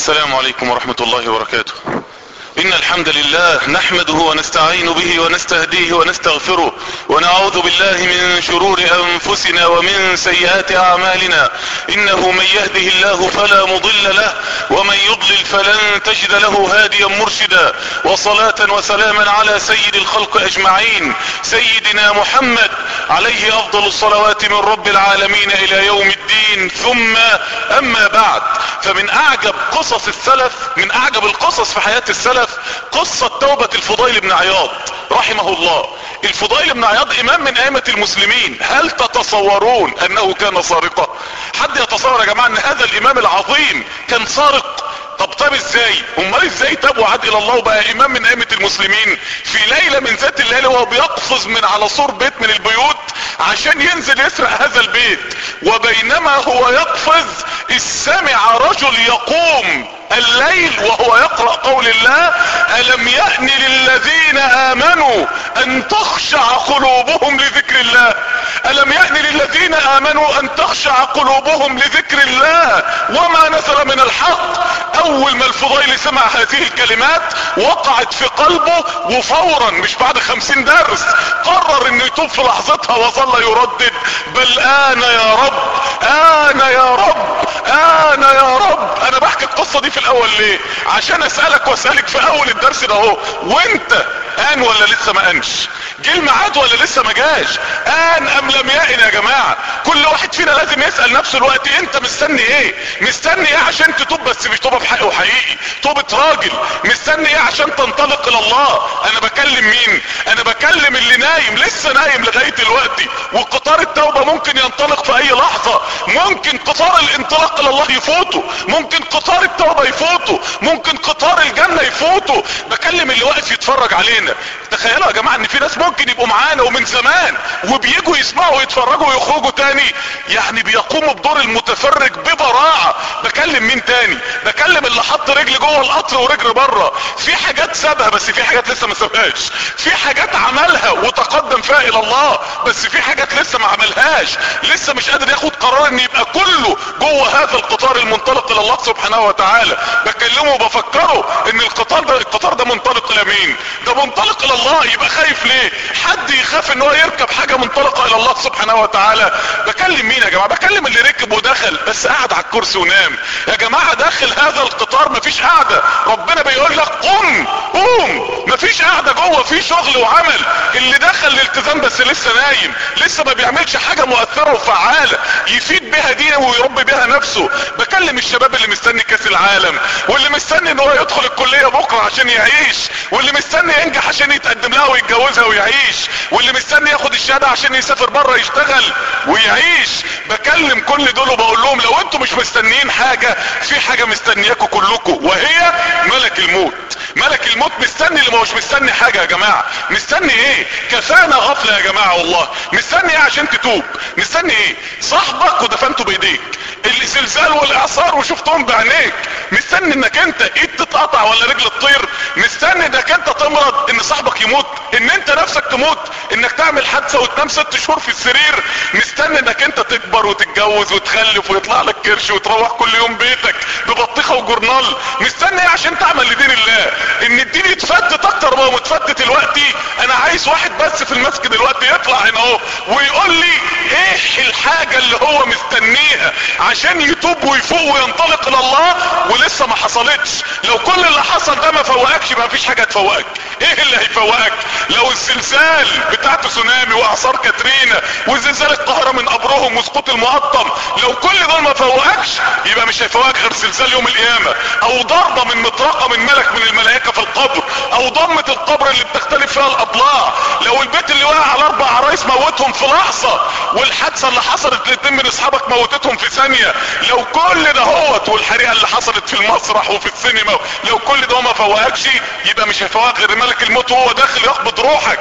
السلام عليكم ورحمة الله وبركاته ان الحمد لله نحمده ونستعين به ونستهديه ونستغفره ونعوذ بالله من شرور انفسنا ومن سيئات اعمالنا انه من يهده الله فلا مضل له ومن يضلل فلن تجد له هاديا مرشدا وصلاة وسلاما على سيد الخلق اجمعين سيدنا محمد عليه افضل الصلوات من رب العالمين الى يوم الدين ثم اما بعد فمن اعجب قصص السلف من اعجب القصص في حياة السلف قصة توبة الفضيل بن عياض رحمه الله الفضيل بن عياض امام من ائمة المسلمين هل تتصورون انه كان سارقا حد يتصور يا جماعة ان هذا الامام العظيم كان سارق طب طب ازاي امال ازاي تاب وعاد الى الله وبقى امام من ائمة المسلمين في ليلة من ذات الليالي وهو بيقفز من على سور بيت من البيوت عشان ينزل يسرق هذا البيت وبينما هو يقفز اذ سمع رجل يقوم الليل وهو يقرأ قول الله ألم يأن للذين آمنوا أن تخشع قلوبهم لذكر الله ألم يأن للذين آمنوا أن تخشع قلوبهم لذكر الله وما نزل من الحق أول ما الفضيل سمع هذه الكلمات وقعت في قلبه وفورا مش بعد خمسين درس قرر انه يتوب في لحظتها وظل يردد بل آن يا رب آن يا رب آن يا رب أنا بحكي القصة دي في الاول ليه عشان اسألك واسألك في اول الدرس ده اهو وانت ان ولا لسه ما انش جه الميعاد ولا لسه ما جاش ان ام لم يأن يا جماعة كل واحد فينا لازم يسأل نفسه الوقت انت مستني ايه مستني ايه عشان تتوب بس مش توبة بحق وحقيقي توبة راجل مستني ايه عشان تنطلق الى الله انا بكلم مين انا بكلم اللي نايم لسه نايم لغاية دلوقتي وقطار التوبة ممكن ينطلق في اي لحظة ممكن قطار الانطلاق الى الله يفوته ممكن قطار التوبة يفوته ممكن قطار الجنة يفوته بكلم اللي واقف يتفرج علينا تخيلوا يا جماعة ان في ناس ممكن يبقوا معانا ومن زمان وبيجوا يسمعوا ويتفرجوا ويخرجوا تاني يعني بيقوموا بدور المتفرج ببراعة بكلم مين تاني بكلم اللي حط رجل جوه القطر ورجل بره في حاجات سابها بس في حاجات لسه ما سابهاش في حاجات عملها وتقدم فيها الى الله بس في حاجات لسه ما عملهاش لسه مش قادر ياخد قرار ان يبقى كله جوه هذا القطار المنطلق الى الله سبحانه وتعالى بكلمه وبفكره ان القطار ده القطار ده منطلق الى مين ده منطلق الى الله يبقى خايف ليه حد يخاف ان هو يركب حاجة منطلقة الى الله سبحانه وتعالى بكلم مين يا جماعة بكلم اللي ركب ودخل بس قاعد على الكرسي ونام يا جماعة داخل هذا القطار مفيش قاعدة ربنا بيقول لك قم قوم مفيش قاعدة جوه في شغل وعمل اللي دخل الالتزام بس لسه نايم لسه ما بيعملش حاجة مؤثرة وفعالة يفيد بها دينه ويربي بها نفسه بكلم الشباب اللي مستني كاس العالم واللي مستني ان هو يدخل الكلية بكرة عشان يعيش واللي مستني ينجح عشان يتقدم لها ويتجوزها ويعيش واللي مستني ياخد الشهادة عشان يسافر بره يشتغل ويعيش بكلم كل دول وبقول لهم لو انتم مش مستنيين حاجة في حاجة مستنياكم كلكم وهي ملك الموت ملك الموت مستني اللي ما مش مستني حاجة يا جماعة مستني ايه كفانا غفلة يا جماعة والله مستني ايه عشان تتوب مستني ايه صاحبك ودفنته بايديك الزلزال والاعصار وشفتهم بعينيك مستني انك انت ايد تتقطع ولا رجل تطير مستني انك انت تمرض ان صاحبك يموت ان انت نفسك تموت انك تعمل حادثة وتنام ست شهور في السرير مستني انك انت تكبر وتتجوز وتخلف ويطلع لك كرش وتروح كل يوم بيتك ببطيخة وجورنال مستني ايه عشان تعمل لدين الله ان الدين يتفتت اكتر ما هو متفتت دلوقتي انا عايز واحد بس في المسجد دلوقتي يطلع هنا اهو ويقول لي ايه الحاجة اللي هو مستنيها عشان يتوب ويفوق وينطلق الى الله ولسه ما حصلتش لو كل اللي حصل ده ما فوقكش ما فيش حاجة تفوقك ايه اللي هيفوقك لو الزلزال بتاع تسونامي واعصار كاترينا وزلزال القاهرة من قبرهم وسقوط المقطم لو كل دول ما فوقكش يبقى مش هيفوقك غير زلزال يوم القيامة او ضربة من مطرقة من ملك من الملائكة في القبر او ضمة القبر اللي بتختلف فيها الاضلاع لو البيت اللي وقع على اربع عرايس موتهم في لحظة والحادثة اللي حصلت لاتنين من اصحابك موتتهم في ثانية لو كل ده هوت والحريقة اللي حصلت في المسرح وفي السينما لو كل ده ما فوقكش يبقى مش هيفوقك غير ملك الموت وهو داخل يقبض روحك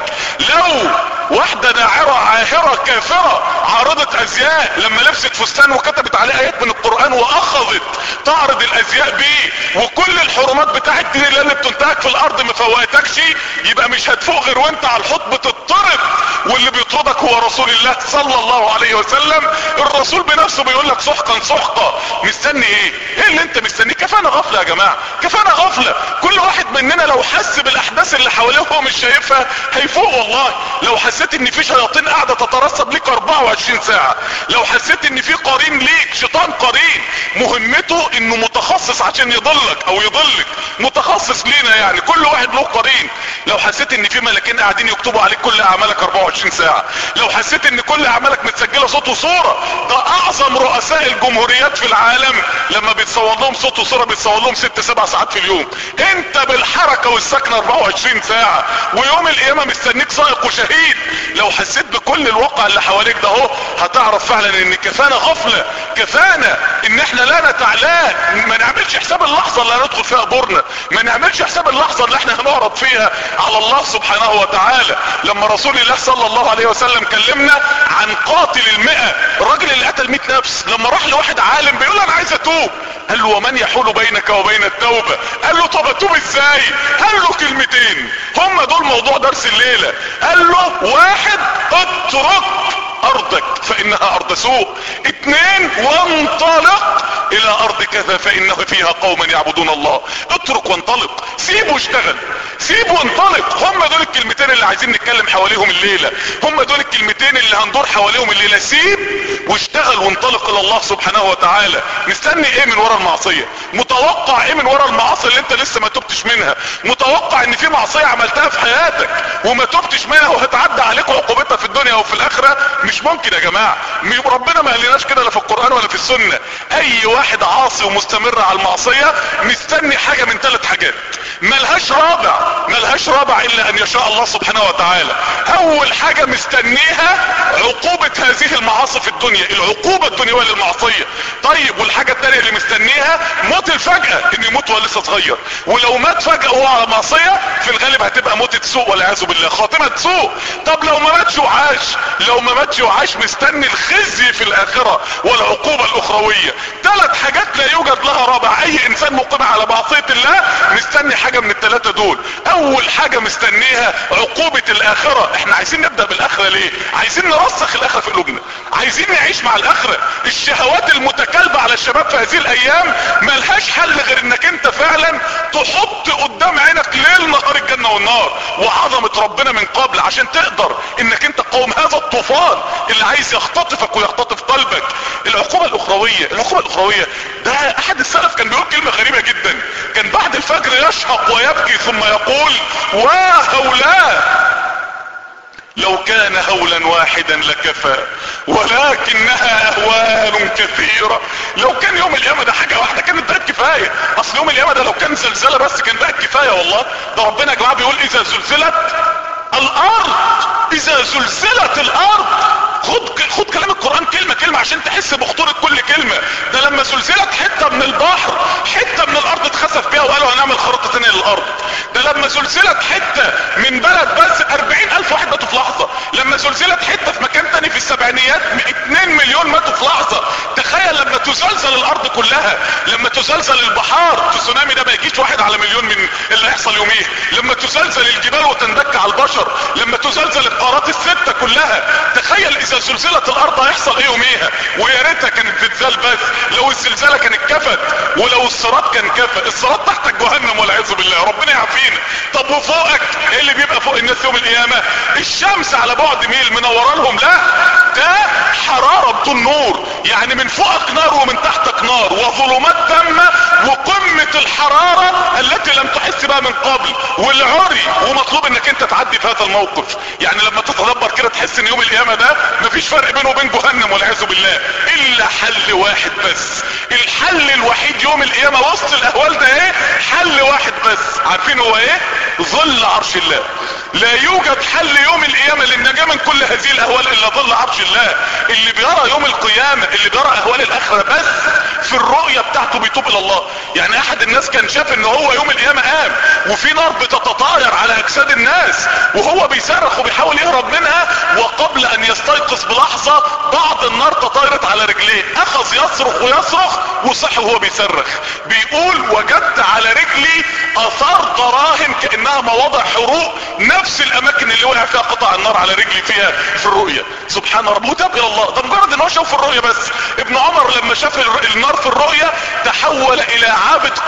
لو واحدة ناعرة عاهرة كافرة عارضة ازياء لما لبست فستان وكتبت عليه ايات من القرآن واخذت تعرض الازياء بيه وكل الحرمات بتاعت دين الله اللي بتنتهك في الارض ما فوقتكش يبقى مش هتفوق غير وانت على الحوض بتضطرب واللي بيطردك هو رسول الله صلى الله عليه وسلم الرسول بنفسه بيقول لك سحقا سحقا مستني ايه ايه اللي انت مستنيه كفايه كفانا غفلة يا جماعة كفانا غفلة كل واحد مننا لو حس بالاحداث اللي حواليه وهو مش شايفها هيفوق والله لو حسيت ان في شياطين قاعدة تترصد ليك 24 ساعة لو حسيت ان في قرين ليك شيطان قرين مهمته انه متخصص عشان يضلك او يضلك متخصص لينا يعني كل واحد له قرين لو حسيت ان في ملكين قاعدين يكتبوا عليك كل اعمالك 24 ساعة لو حسيت ان كل اعمالك متسجلة صوت وصورة ده اعظم رؤساء الجمهوريات في العالم لما بيتصور لهم صوت وصورة بيتصور لهم ست سبع ساعات في اليوم انت بالحركة والسكنة 24 ساعة ويوم القيامة مستنيك سائق وشهيد لو حسيت بكل الواقع اللي حواليك ده اهو هتعرف فعلا ان كفانا غفلة كفانا ان احنا لا نتعلان ما نعملش حساب اللحظة اللي هندخل فيها دورنا ما نعملش حساب اللحظة اللي احنا هنعرض فيها على الله سبحانه وتعالى لما رسول الله صلى الله عليه وسلم كلمنا عن قاتل المئة الراجل اللي قتل 100 نفس لما راح لواحد عالم بيقول انا عايز اتوب قال له ومن يحول بينك وبين التوبة قال له طب اتوب ازاي قال له كلمتين هم دول موضوع درس الليلة قال له واحد اترك ارضك فانها ارض سوء اتنين وانطلق الى ارض كذا فانه فيها قوما يعبدون الله اترك وانطلق سيب واشتغل سيب وانطلق هم دول الكلمتين اللي عايزين نتكلم حواليهم الليلة هم دول الكلمتين اللي هندور حواليهم الليلة سيب واشتغل وانطلق الى الله سبحانه وتعالى مستني ايه من ورا المعصية متوقع ايه من ورا المعاصي اللي انت لسه ما تبتش منها متوقع ان في معصية عملتها في حياتك وما تبتش منها وهتعدى عليك عقوبتها في الدنيا وفي الاخرة مش ممكن يا جماعة ربنا ما قالناش كده لا في القرآن ولا في السنة اي واحد عاصي ومستمر على المعصية مستني حاجة من ثلاث حاجات ملهاش رابع ملهاش رابع الا ان يشاء الله سبحانه وتعالى اول حاجة مستنيها عقوبة هذه المعاصي في الدنيا العقوبة الدنيوية للمعصية طيب والحاجة التانية اللي مستنيها موت الفجأة ان يموت وهو لسه صغير ولو مات فجأة وهو على معصية في الغالب هتبقى موتة سوء والعياذ بالله خاتمة سوء طب لو ما ماتش وعاش لو ما ماتش وعاش مستني الخزي في الاخرة والعقوبة الاخروية ثلاث حاجات لا يوجد لها رابع اي انسان مقيم على معصية الله مستني حاجة من الثلاثة دول اول حاجة مستنيها عقوبة الاخرة احنا عايزين نبدأ بالاخرة ليه عايزين نرسخ الاخرة في قلوبنا عايزين نعيش مع الاخرة الشهوات المتكالبة على الشباب في هذه الايام ملهاش حل غير انك انت فعلا تحط قدام عينك ليل نهار الجنة والنار وعظمة ربنا من قبل عشان تقدر انك انت قوم هذا الطوفان اللي عايز يختطفك ويختطف قلبك العقوبة الاخروية العقوبة الاخروية ده احد السلف كان بيقول كلمة غريبة جدا كان بعد الفجر يشهق ويبكي ثم يقول وهولاه لو كان هولا واحدا لكفى ولكنها اهوال كثيرة لو كان يوم القيامة ده حاجة واحدة كانت بقت كفاية اصل يوم القيامة ده لو كان زلزلة بس كان بقت كفاية والله ده ربنا يا جماعة بيقول اذا زلزلت الارض اذا زلزلت الارض خد خد كلام القرآن كلمة كلمة عشان تحس بخطورة كل كلمة ده لما زلزلت حتة من البحر حتة من الارض اتخسف بيها وقالوا هنعمل خريطة تانية للارض ده لما زلزلت حتة من بلد بس اربعين الف واحد ماتوا في لحظة لما زلزلت حتة في مكان تاني في السبعينيات اتنين مليون ماتوا في لحظة تخيل لما تزلزل الارض كلها لما تزلزل البحار تسونامي ده ما يجيش واحد على مليون من اللي هيحصل يوميه لما تزلزل الجبال وتندك على البشر لما تزلزل القارات الستة كلها تخيل اذا زلزلت الارض هيحصل ايه يوميها ويا ريتها كانت زلزال بس لو الزلزالة كانت كفت ولو الصراط كان كفى الصراط تحتك جهنم والعياذ بالله ربنا يعافينا طب وفوقك ايه اللي بيبقى فوق الناس يوم القيامة الشمس على بعد ميل منورة لهم لا ده حرارة بدون نور يعني من فوقك نار ومن تحتك نار وظلمات تامة وقمة الحرارة التي لم تحس بها من قبل والعري ومطلوب انك انت تعدي في هذا الموقف يعني لما تتدبر كده تحس ان يوم القيامة ده مفيش فرق بينه وبين جهنم والعياذ بالله الا حل واحد بس الحل الوحيد يوم القيامة وسط الاهوال ده ايه حل واحد بس عارفين هو ايه ظل عرش الله لا يوجد حل يوم القيامة للنجاة من كل هذه الاهوال الا ظل عرش الله اللي بيرى يوم القيامة اللي بيرى اهوال الاخرة بس في الرؤية بتاعته بيتوب الى الله يعني احد الناس كان شاف ان هو يوم القيامة قام وفي نار بتتطاير على اجساد الناس وهو بيصرخ وبيحاول يهرب منها وقبل ان يستيقظ بلحظة بعض النار تطايرت على رجليه اخذ يصرخ ويصرخ وصح وهو بيصرخ بيقول وجدت على رجلي اثار دراهم كانها مواضع حروق نفس الاماكن اللي وقع فيها قطع النار على رجلي فيها في الرؤية سبحان رب وتاب الى الله ده مجرد ان هو شاف في الرؤية بس ابن عمر لما شاف النار في الرؤية تحول الى عابد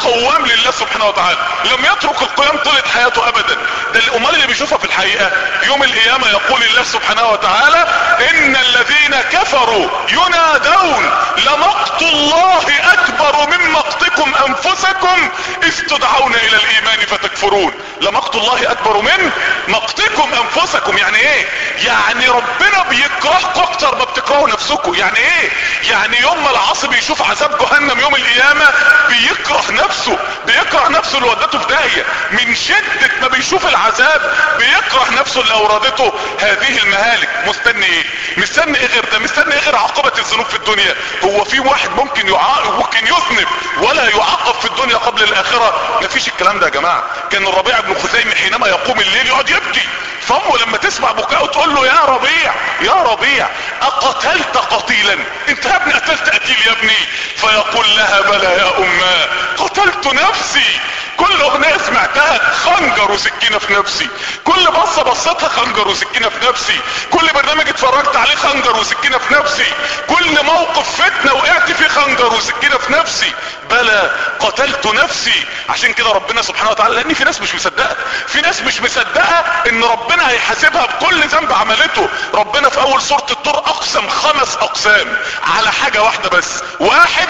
قوام لله سبحانه وتعالى لم يترك القيام طولة حياته ابدا ده الامال اللي بيشوفها في الحقيقة يوم القيامة يقول الله سبحانه وتعالى ان الذين كفروا ينادون لمقت الله اكبر من مقتكم انفسكم اذ تدعون الى الايمان فتكفرون لمقت الله اكبر من مقتكم انفسكم يعني ايه يعني ربنا بيكرهكم اكتر ما بتكرهوا نفسكم يعني ايه يعني يوم ما العاصي بيشوف عذاب جهنم يوم القيامة بيكره نفسه بيكره نفسه اللي ودته في داهية من شدة ما بيشوف العذاب بيكره نفسه اللي اوردته هذه المهالك مستني ايه مستني ايه غير ده مستني ايه غير عقوبة الذنوب في الدنيا هو في واحد ممكن يعاقب ممكن يذنب ولا يعاقب في الدنيا قبل الاخرة مفيش الكلام ده يا جماعة كان الربيع بن خثيم حينما يقوم الليل يقعد يبكي فامه لما تسمع بكاءه تقول له يا ربيع يا ربيع اقتلت قتيلا انت يا ابني قتلت قتيل يا ابني فيقول لها بلى يا اماه قتلت نفسي كل اغنية سمعتها خنجر وسكينة في نفسي كل بصة بصتها خنجر وسكينة في نفسي كل برنامج اتفرجت عليه خنجر وسكينة في نفسي كل موقف فتنة وقعت فيه خنجر وسكينة في نفسي بلى قتلت نفسي عشان كده ربنا سبحانه وتعالى لان في ناس مش مصدقة في ناس مش مصدقة ان ربنا هيحاسبها بكل ذنب عملته ربنا في اول سورة الطور اقسم خمس اقسام على حاجة واحدة بس واحد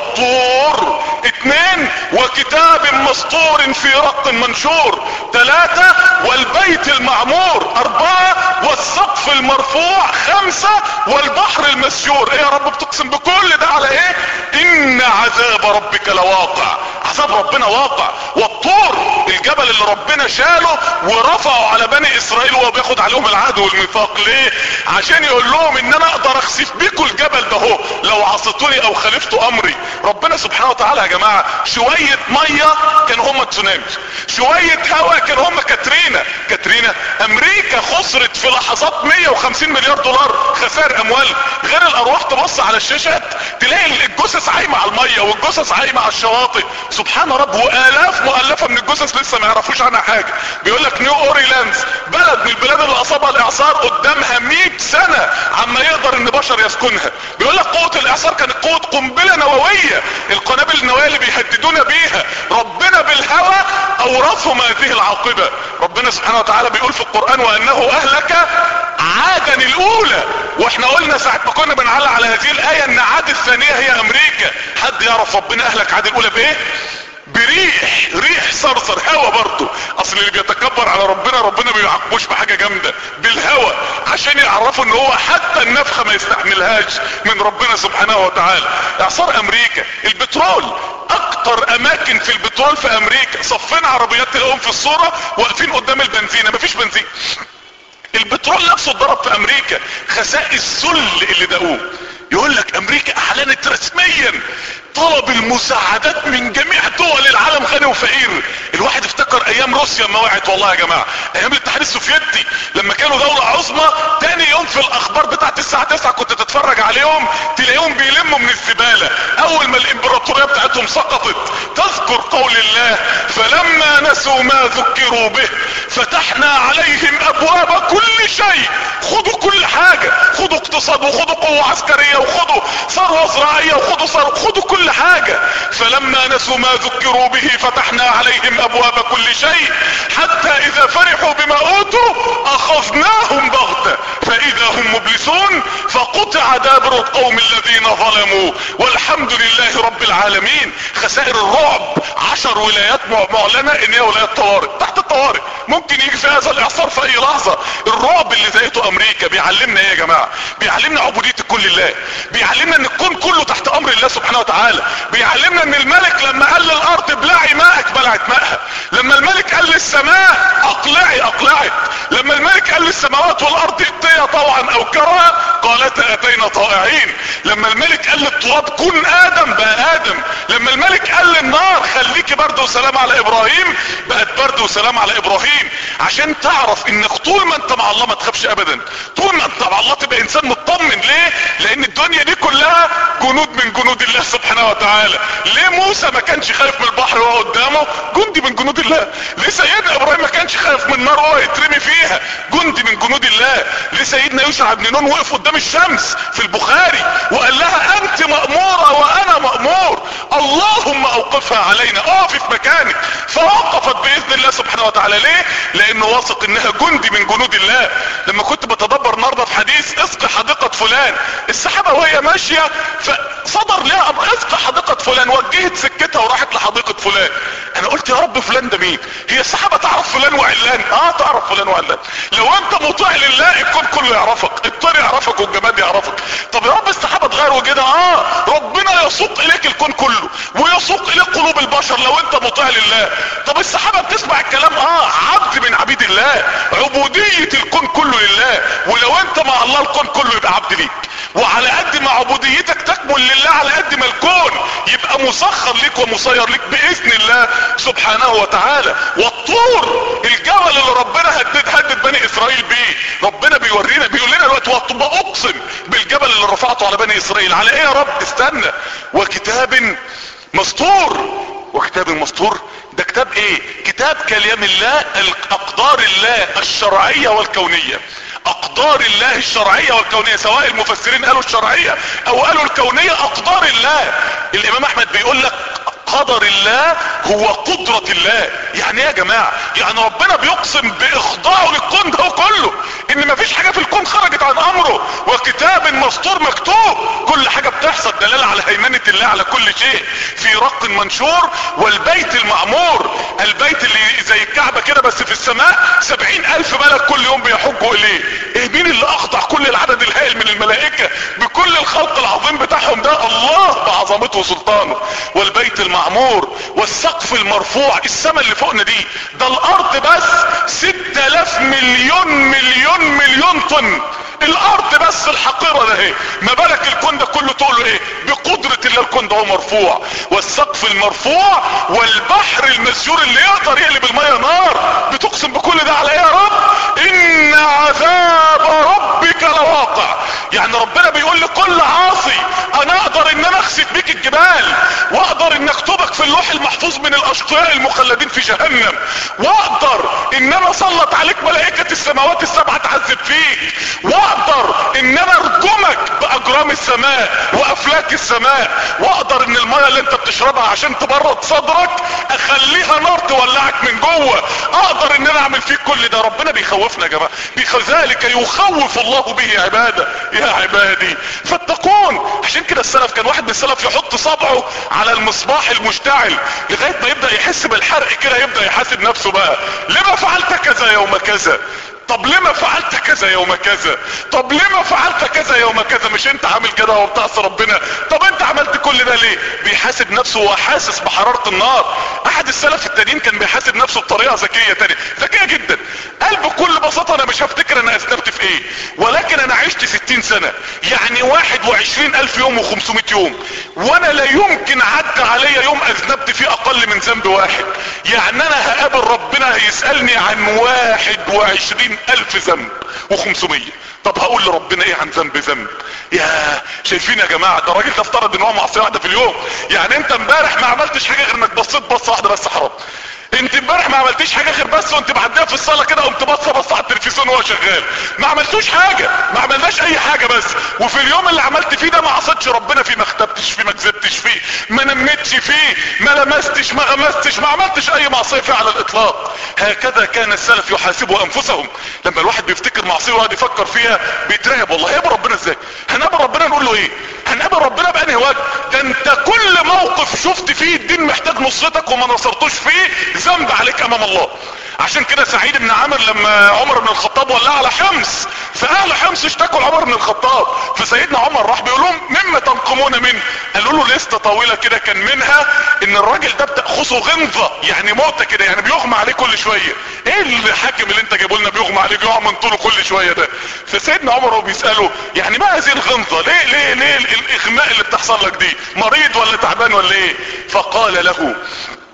والطور اتنين وكتاب مسطور في رق منشور ثلاثة والبيت المعمور اربعة والسقف المرفوع خمسة والبحر المسجور ايه يا رب بتقسم بكل ده على ايه ان عذاب ربك لواقع عذاب ربنا واقع والطور الجبل اللي ربنا شاله ورفعه على بني اسرائيل وهو بياخد عليهم العهد والميثاق ليه عشان يقول لهم ان انا اقدر اخسف بيكم الجبل ده هو لو عصيتوني او خالفتوا امري ربنا سبحانه وتعالى يا جماعة شوية مية كانوا هم تسونامي شوية هوا كانوا هم كاترينا كاترينا امريكا خسرت في لحظات 150 مليار دولار خسائر اموال غير الارواح تبص على الشاشات تلاقي الجثث عايمة على المية والجثث عايمة على الشواطئ سبحان رب والاف مؤلفة من الجثث لسه ما يعرفوش عنها حاجة بيقول لك نيو اوريلاندز بلد من البلاد اللي اصابها الاعصار قدامها 100 سنة عما يقدر ان بشر يسكنها بيقول لك قوة الاعصار كانت قوة قنبلة نووية القنابل النووية اللي بيهددونا بيها ربنا بالهوى اورثهم هذه العاقبة ربنا سبحانه وتعالى بيقول في القرآن وانه اهلك عادا الاولى واحنا قلنا ساعة ما كنا بنعلق على هذه الاية ان عاد الثانية هي امريكا حد يعرف ربنا اهلك عاد الاولى بايه بريح ريح صرصر هوا برضه اصل اللي بيتكبر على ربنا ربنا ما بيعاقبوش بحاجه جامده بالهوا عشان يعرفوا ان هو حتى النفخه ما يستحملهاش من ربنا سبحانه وتعالى اعصار امريكا البترول اكتر اماكن في البترول في امريكا صفين عربيات تلاقيهم في الصوره واقفين قدام البنزينه مفيش بنزين البترول نفسه اتضرب في امريكا خسائر السل اللي دقوه يقول لك امريكا اعلنت رسميا طلب المساعدات من جميع دول العالم غني وفقير الواحد افتكر ايام روسيا ما وقعت والله يا جماعة ايام الاتحاد السوفيتي لما كانوا دولة عظمى تاني يوم في الاخبار بتاعت الساعة 9 كنت تتفرج عليهم تلاقيهم بيلموا من الزبالة اول ما الامبراطورية بتاعتهم سقطت تذكر قول الله فلما نسوا ما ذكروا به فتحنا عليهم ابواب كل شيء خدوا كل حاجة خدوا اقتصاد وخدوا قوة عسكرية وخدوا ثروة زراعية وخدوا ثروة خدوا كل حاجة فلما نسوا ما ذكروا به فتحنا عليهم ابواب كل شيء حتى اذا فرحوا بما اوتوا اخذناهم بغتة فاذا هم مبلسون فقطع دابر القوم الذين ظلموا والحمد لله رب العالمين خسائر الرعب عشر ولايات معلنة ان هي ولايات طوارئ تحت الطوارئ ممكن يجي في هذا الاعصار في اي لحظة الرعب اللي زيته امريكا بيعلمنا ايه يا جماعة بيعلمنا عبودية كل الله بيعلمنا ان الكون كله تحت امر الله سبحانه وتعالى بيعلمنا ان الملك لما قال للارض ابلعي ماءك بلعت ماءها لما الملك قال للسماء اقلعي اقلعت لما الملك قال للسماوات والارض ائتيا طوعا او كرها قالتا اتينا طائعين لما الملك قال للتراب كن ادم بقى ادم لما الملك قال للنار خليكي برد وسلام على ابراهيم بقت برد وسلام على ابراهيم عشان تعرف انك طول ما انت مع الله ما تخافش ابدا طول ما انت مع الله تبقى انسان مطمن ليه لان الدنيا دي كلها جنود من جنود الله سبحانه وتعالى ليه موسى ما كانش خايف من البحر وهو قدامه جند جندي من جنود الله ليه سيدنا ابراهيم ما كانش خايف من نار هو يترمي فيها جندي من جنود الله ليه سيدنا يوسع بن نون وقف قدام الشمس في البخاري وقال لها انت مأمورة وانا مأمور اللهم اوقفها علينا اقفي في مكانك فوقفت باذن الله سبحانه وتعالى ليه لانه واثق انها جندي من جنود الله لما كنت بتدبر النهارده في حديث اسقي حديقة فلان السحابة وهي ماشية فصدر لها امر اسقي حديقة فلان وجهت سكتها وراحت لحديقة فلان انا قلت يا رب فلان ده مين هي السحابة تعرف فلان وعلان اه تعرف فلان وعلان لو انت مطيع لله الكون كله يعرفك الطير يعرفك والجماد يعرفك طب يا رب السحابة تغير كده اه ربنا يسوق اليك الكون كله ويسوق اليك قلوب البشر لو انت مطيع لله طب السحابة بتسمع الكلام اه عبد من عبيد الله عبودية الكون كله لله ولو انت مع الله الكون كله يبقى عبد ليك وعلى قد ما عبوديتك تكمل لله على قد ما الكون يبقى مسخر لك ومسير لك باذن الله سبحانه وتعالى والطور الجبل اللي ربنا هدد هدد بني اسرائيل بيه ربنا بيورينا بيقول لنا دلوقتي اقسم بالجبل اللي رفعته على بني اسرائيل على ايه يا رب استنى وكتاب مسطور وكتاب مسطور ده كتاب ايه كتاب كلام الله اقدار الله الشرعية والكونية اقدار الله الشرعية والكونية سواء المفسرين قالوا الشرعية او قالوا الكونية اقدار الله الامام احمد بيقول لك قدر الله هو قدرة الله يعني ايه يا جماعة يعني ربنا بيقسم باخضاعه للكون ده كله ان مفيش حاجة في الكون خرجت عن امره وكتاب مسطور مكتوب كل حاجة بتحصل دلالة على هيمنة الله على كل شيء في رق منشور والبيت المعمور البيت اللي زي الكعبة كده بس في السماء سبعين الف ملك كل يوم بيحجوا اليه ايه مين اللي اخضع كل العدد الهائل من الملائكة بكل الخلق العظيم بتاعهم ده الله بعظمته وسلطانه والبيت المعمور والسقف المرفوع السماء اللي فوقنا دي ده الارض بس ستة الاف مليون مليون مليون طن الارض بس الحقيرة ده ايه ما بالك الكون ده كله تقوله ايه بقدرة الله الكون ده هو مرفوع والسقف المرفوع والبحر المسجور اللي يقدر يقلب المية نار بتقسم بكل ده على ايه يا رب ان عذاب ربك لواقع يعني ربنا بيقول لكل عاصي انا اقدر ان انا اخسف بيك الجبال واقدر ان اكتبك في اللوح المحفوظ من الاشقياء المخلدين في جهنم واقدر ان انا اسلط عليك ملائكة السماوات السبعة تعذب فيك واقدر ان انا ارجمك باجرام السماء وافلاك السماء واقدر ان المية اللي انت بتشربها عشان تبرد صدرك اخليها نار تولعك من جوه اقدر ان انا اعمل فيك كل ده ربنا بيخوفنا يا جماعة ذلك يخوف الله به عباده يا عبادي فاتقون عشان كده السلف كان واحد من السلف يحط صبعه على المصباح المشتعل لغاية ما يبدأ يحس بالحرق كده يبدأ يحاسب نفسه بقى لما فعلت كذا يوم كذا طب لما فعلت كذا يوم كذا طب لما فعلت كذا يوم كذا مش انت عامل كده وبتعصي ربنا طب انت عملت كل ده ليه بيحاسب نفسه وحاسس بحرارة النار احد السلف التانيين كان بيحاسب نفسه بطريقة ذكية تانية ذكية جدا قال بكل بساطة انا مش هفتكر انا اذنبت في ايه ولكن انا عشت ستين سنة يعني واحد وعشرين الف يوم وخمسمائة يوم وانا لا يمكن عدى عليا يوم اذنبت فيه اقل من ذنب واحد يعني انا هقابل ربنا هيسألني عن واحد وعشرين الف ذنب وخمسمية طب هقول لربنا ايه عن ذنب ذنب يا شايفين يا جماعة ده الراجل ده افترض ان هو معصية واحدة في اليوم يعني انت امبارح ما عملتش حاجة غير انك بصيت بصة واحدة بس حرام انت امبارح ما عملتيش حاجه غير بس وانت معديه في الصاله كده قمت باصه بص على التلفزيون وهو شغال ما عملتوش حاجه ما عملناش اي حاجه بس وفي اليوم اللي عملت فيه ده ما عصيتش ربنا فيه ما اختبتش فيه ما كذبتش فيه ما نمتش فيه ما لمستش ما غمستش ما عملتش اي معصيه فيه على الاطلاق هكذا كان السلف يحاسبوا انفسهم لما الواحد بيفتكر معصيه ويقعد يفكر فيها بيترعب والله هيقابل ربنا ازاي هنقابل ربنا نقول له ايه هنقابل ربنا بانهي وجه ده انت كل موقف شفت فيه الدين محتاج نصرتك وما نصرتوش فيه ذنب عليك امام الله عشان كده سعيد بن عامر لما عمر بن الخطاب ولع على حمص فاهل حمص اشتكوا لعمر بن الخطاب فسيدنا عمر راح بيقول لهم مما تنقمون منه قالوا له لسته طويله كده كان منها ان الراجل ده بتاخذه غمضه يعني موته كده يعني بيغمى عليه كل شويه ايه الحاكم اللي انت جايبه لنا بيغمى عليه بيقع من طوله كل شويه ده فسيدنا عمر هو بيساله يعني ما هذه الغمضه ليه ليه ليه الاغماء اللي بتحصل لك دي مريض ولا تعبان ولا ايه فقال له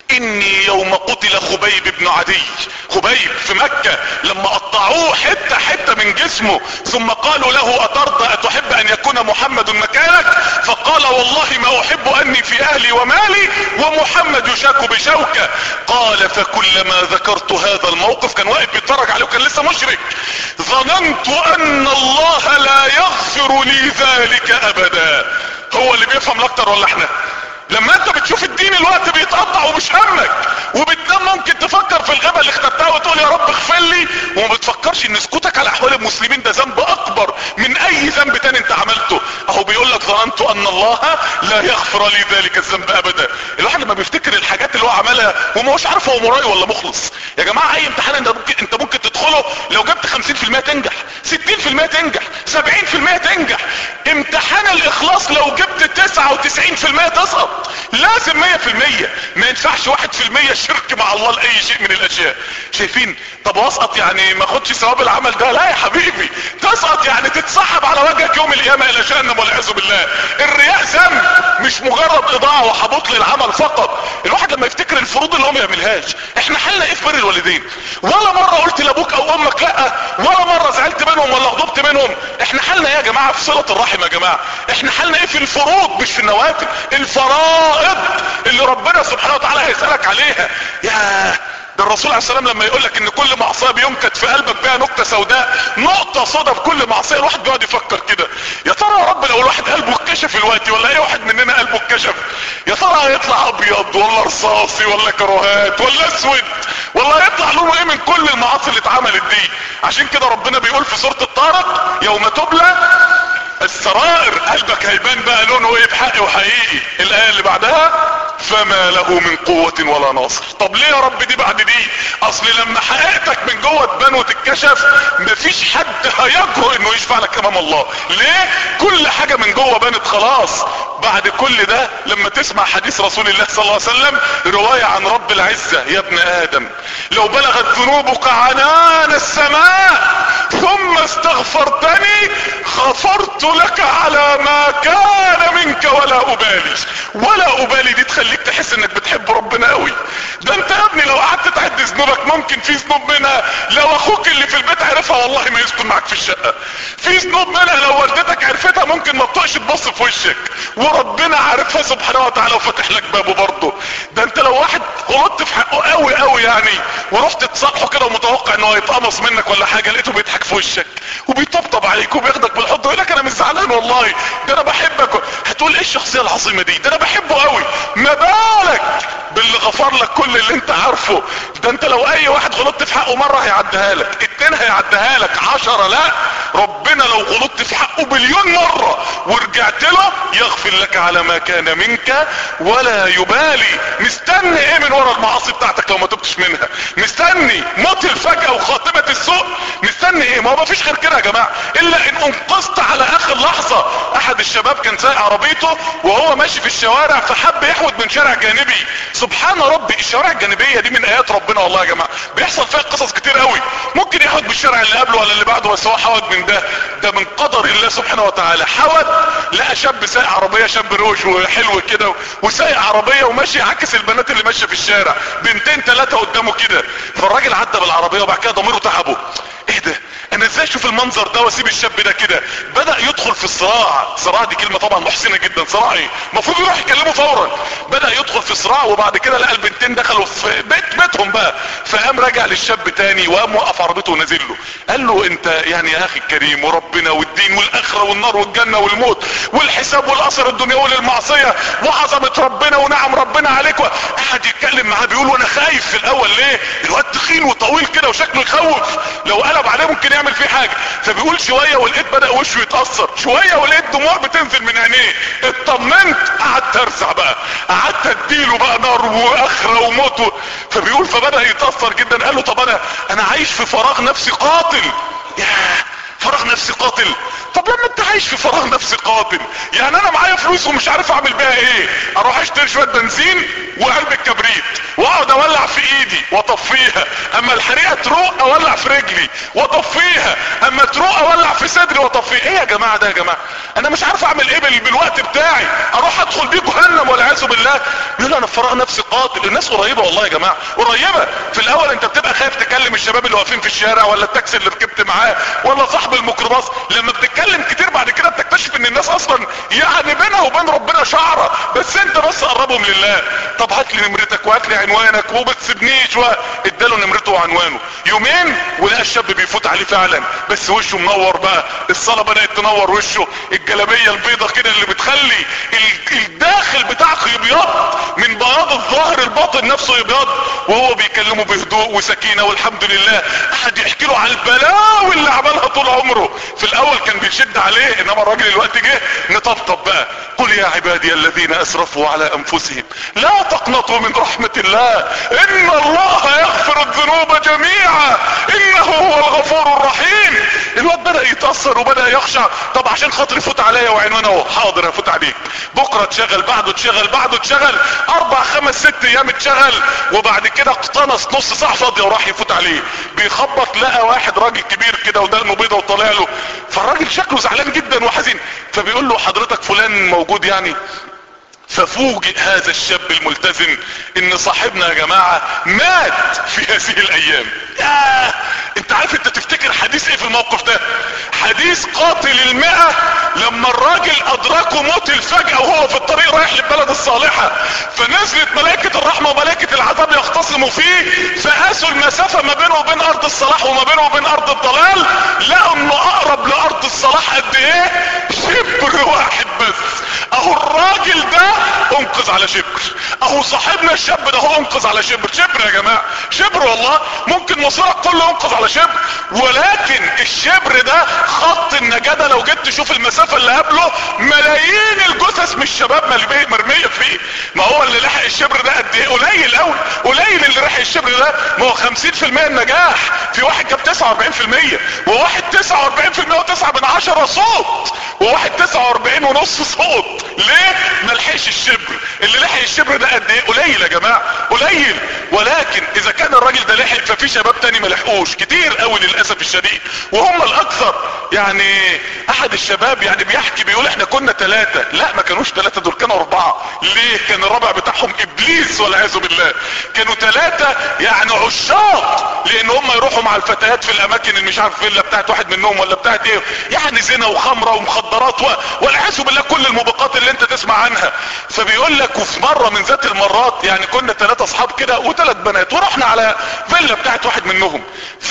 اني يوم قتل خبيب بن عدي خبيب في مكة لما قطعوه حتة حتة من جسمه ثم قالوا له اترضى اتحب ان يكون محمد مكانك فقال والله ما احب اني في اهلي ومالي ومحمد يشاك بشوكة قال فكلما ذكرت هذا الموقف كان واقف بيتفرج عليه وكان لسه مشرك ظننت ان الله لا يغفر لي ذلك ابدا هو اللي بيفهم اكتر ولا احنا لما انت بتشوف الدين الوقت بيتقطع ومش همك وبتنام ممكن تفكر في الغيبه اللي اخترتها وتقول يا رب اغفر لي وما بتفكرش ان سكوتك على احوال المسلمين ده ذنب اكبر من اي ذنب تاني انت عملته اهو بيقول لك ظننت ان الله لا يغفر لي ذلك الذنب ابدا الواحد لما بيفتكر الحاجات اللي هو عملها وما هوش عارف هو مرائي ولا مخلص يا جماعه اي امتحان انت ممكن انت ممكن تدخله لو جبت 50% تنجح 60% تنجح 70% تنجح امتحان الاخلاص لو جبت 99% تسقط لازم 100% ما ينفعش 1% شرك مع الله لاي شيء من الاشياء شايفين طب واسقط يعني ما اخدش ثواب العمل ده لا يا حبيبي تسقط يعني تتسحب على وجهك يوم القيامه الى جهنم والعياذ بالله الرياء ذنب مش مجرد اضاعه وحبط للعمل فقط الواحد لما يفتكر الفروض اللي هو ما يعملهاش احنا حلنا ايه في بر الوالدين ولا مره قلت لابوك او امك لا ولا مره زعلت منهم ولا غضبت منهم احنا حلنا ايه يا جماعه في صله الرحم يا جماعه احنا حلنا ايه في الفروض مش في النوافل الفرائض اللي ربنا سبحانه وتعالى هيسالك عليها يا ده الرسول عليه السلام لما يقول لك ان كل معصيه بينكت في قلبك بها نكته سوداء نقطه صدى في كل معصيه الواحد بيقعد يفكر كده يا ترى يا رب لو الواحد قلبه اتكشف دلوقتي ولا اي واحد مننا قلبه اتكشف يا ترى هيطلع ابيض ولا رصاصي ولا كروهات ولا اسود ولا هيطلع لونه ايه من كل المعاصي اللي اتعملت دي عشان كده ربنا بيقول في سوره الطارق يوم تبلى السرائر قلبك هيبان بقى لونه ايه بحق وحقيقي الايه اللي بعدها فما له من قوة ولا ناصر طب ليه يا رب دي بعد دي اصل لما حقيقتك من جوه تبان وتتكشف مفيش حد هيجرؤ انه يشفع لك امام الله ليه كل حاجة من جوه بانت خلاص بعد كل ده لما تسمع حديث رسول الله صلى الله عليه وسلم رواية عن رب العزة يا ابن ادم لو بلغت ذنوبك عنان السماء ثم استغفرتني غفرت لك على ما كان منك ولا ابالي ولا ابالي دي تخليك تحس انك بتحب ربنا قوي ده انت يا ابني لو قعدت تعد ذنوبك ممكن في ذنوب منها لو اخوك اللي في البيت عرفها والله ما يسكن معاك في الشقة في ذنوب منها لو والدتك عرفتها ممكن ما تطقش تبص في وشك وربنا عارفها سبحانه وتعالى وفتح لك بابه برضه ده انت لو واحد غلطت في حقه قوي قوي يعني ورحت تصالحه كده ومتوقع ان هو يتقمص منك ولا حاجه لقيته بيضحك في وشك وبيطبطب عليك وبياخدك بالحضن ويقول لك انا مش زعلان والله ده انا بحبك هتقول ايه الشخصيه العظيمه دي ده انا بحبه قوي ما بالك باللي غفر لك كل اللي انت عارفه ده انت لو اي واحد غلطت في حقه مرة هيعديها لك اتنين هيعديها لك عشرة لا ربنا لو غلطت في حقه بليون مرة ورجعت له يغفر لك على ما كان منك ولا يبالي مستني ايه من ورا المعاصي بتاعتك لو ما تبتش منها مستني موت الفجأة وخاتمة السوء مستني ايه ما هو مفيش غير كده يا جماعة الا ان انقذت على اخر لحظة احد الشباب كان سايق عربيته وهو ماشي في الشوارع فحب يحود من شارع جانبي سبحان ربي الشوارع الجانبية دي من ايات ربنا والله يا جماعة بيحصل فيها قصص كتير قوي ممكن يحود بالشارع اللي قبله ولا اللي بعده بس هو حود من ده ده من قدر الله سبحانه وتعالى حود لقى شاب سايق عربية شاب روش وحلو كده وسايق عربية وماشي عكس البنات اللي ماشية في الشارع بنتين ثلاثة قدامه كده فالراجل عدى بالعربية وبعد كده ضميره تعبه ايه ده انا ازاي اشوف المنظر ده واسيب الشاب ده كده بدأ يدخل في الصراع صراع دي كلمة طبعا محسنة جدا صراع ايه المفروض يروح يكلمه فورا بدأ يدخل في صراع وبعد كده لقى البنتين دخلوا في بيت بيتهم بقى فقام راجع للشاب تاني وقام وقف عربيته ونزل له قال له انت يعني يا اخي الكريم وربنا والدين والاخرة والنار والجنة والموت والحساب والاثر الدنيوي للمعصية وعظمة ربنا ونعم ربنا عليك قعد يتكلم معاه بيقول وانا خايف في الاول ليه الواد تخين وطويل كده وشكله يخوف لو قلب عليه ممكن يعمل فيه حاجة فبيقول شوية ولقيت بدأ وشه يتأثر شوية ولقيت دموع بتنزل من عينيه اطمنت قعدت ارزع بقى قعدت اديله بقى نار واخرة وموت فبيقول فبدأ يتأثر جدا قال له طب انا انا عايش في فراغ نفسي قاتل ياه فراغ نفسي قاتل طب لما انت عايش في فراغ نفسي قاتل يعني انا معايا فلوس ومش عارف اعمل بيها ايه اروح اشتري شويه بنزين وعلبه كبريت واقعد اولع في ايدي واطفيها اما الحريقه تروق اولع في رجلي واطفيها اما تروق اولع في صدري واطفيه ايه يا جماعه ده يا جماعه انا مش عارف اعمل ايه بالوقت بتاعي اروح ادخل بيه جهنم والعياذ بالله يقول انا فراغ نفسي قاتل الناس قريبه والله يا جماعه قريبه في الاول انت بتبقى خايف تكلم الشباب اللي واقفين في الشارع ولا التاكسي اللي ركبت معاه ولا صاحب الميكروباص لما بتتكلم كتير بعد كده بتكتشف ان الناس اصلا يعني بينها وبين ربنا شعره بس انت بس قربهم لله طب هات لي نمرتك وهات لي عنوانك وما تسيبنيش اداله نمرته وعنوانه يومين ولقى الشاب بيفوت عليه فعلا بس وشه منور بقى الصلاه بدات تنور وشه الجلابيه البيضه كده اللي بتخلي الداخل بتاعك يبيض من بياض الظاهر الباطن نفسه يبيض وهو بيكلمه بهدوء وسكينه والحمد لله احد يحكي له على البلاوي اللي عملها طول عمره في الاول كان بيشد عليه انما الراجل الوقت جه نطبطب بقى قل يا عبادي الذين اسرفوا على انفسهم لا تقنطوا من رحمة الله ان الله يغفر الذنوب جميعا انه هو الغفور الرحيم الواد بدأ يتأثر وبدأ يخشع طب عشان خاطر يفوت عليا وعنوانه حاضر هفوت عليك بكرة تشغل بعده تشغل بعده تشغل اربع خمس ست ايام تشغل وبعد كده اقتنص نص ساعة فاضية وراح يفوت عليه بيخبط لقى واحد راجل كبير كده ودقنه بيضة وطالع له فالراجل شكله زعلان جدا وحزين فبيقول له حضرتك فلان موجود يعني ففوجئ هذا الشاب الملتزم ان صاحبنا يا جماعة مات في هذه الايام ياه انت عارف انت تفتكر حديث ايه في الموقف ده حديث قاتل المئة لما الراجل ادركه موت الفجأة وهو في الطريق رايح للبلد الصالحة فنزلت ملائكة الرحمة وملائكة العذاب يختصموا فيه فقاسوا المسافة ما بينه وبين ارض الصلاح وما بينه وبين ارض الضلال لقوا انه اقرب لارض الصلاح قد ايه شبر واحد بس اهو الراجل ده انقذ على شبر اهو صاحبنا الشاب ده هو انقذ على شبر شبر يا جماعة شبر والله ممكن مصيرك كله ينقذ على شبر ولكن الشبر ده خط النجاة ده لو جيت تشوف المسافة اللي قبله ملايين الجثث من الشباب مرمية فيه ما هو اللي لحق الشبر ده قد ايه قليل قوي قليل اللي لحق الشبر ده ما هو 50% النجاح في واحد جاب 49% وواحد 49% وتسعة من عشرة صوت وواحد 49 ونص صوت ليه ما لحقش الشبر اللي لحق الشبر ده قد ايه قليل يا جماعة قليل ولكن اذا كان الراجل ده لحق ففي شباب تاني ما لحقوش كتير قوي للاسف الشديد وهم الاكثر يعني احد الشباب يعني بيحكي بيقول احنا كنا ثلاثة لا ما كانوش ثلاثة دول كانوا اربعة ليه كان الرابع بتاعهم ابليس والعياذ بالله كانوا ثلاثة يعني عشاق لان هم يروحوا مع الفتيات في الاماكن اللي مش عارف فيلا بتاعت واحد منهم ولا بتاعت ايه يعني زنا وخمرة ومخدرات و... والعياذ بالله كل الموبقات اللي انت تسمع عنها فبيقول لك وفي مرة من ذات المرات يعني كنا ثلاثة اصحاب كده وثلاث بنات ورحنا على فيلا بتاعت واحد منهم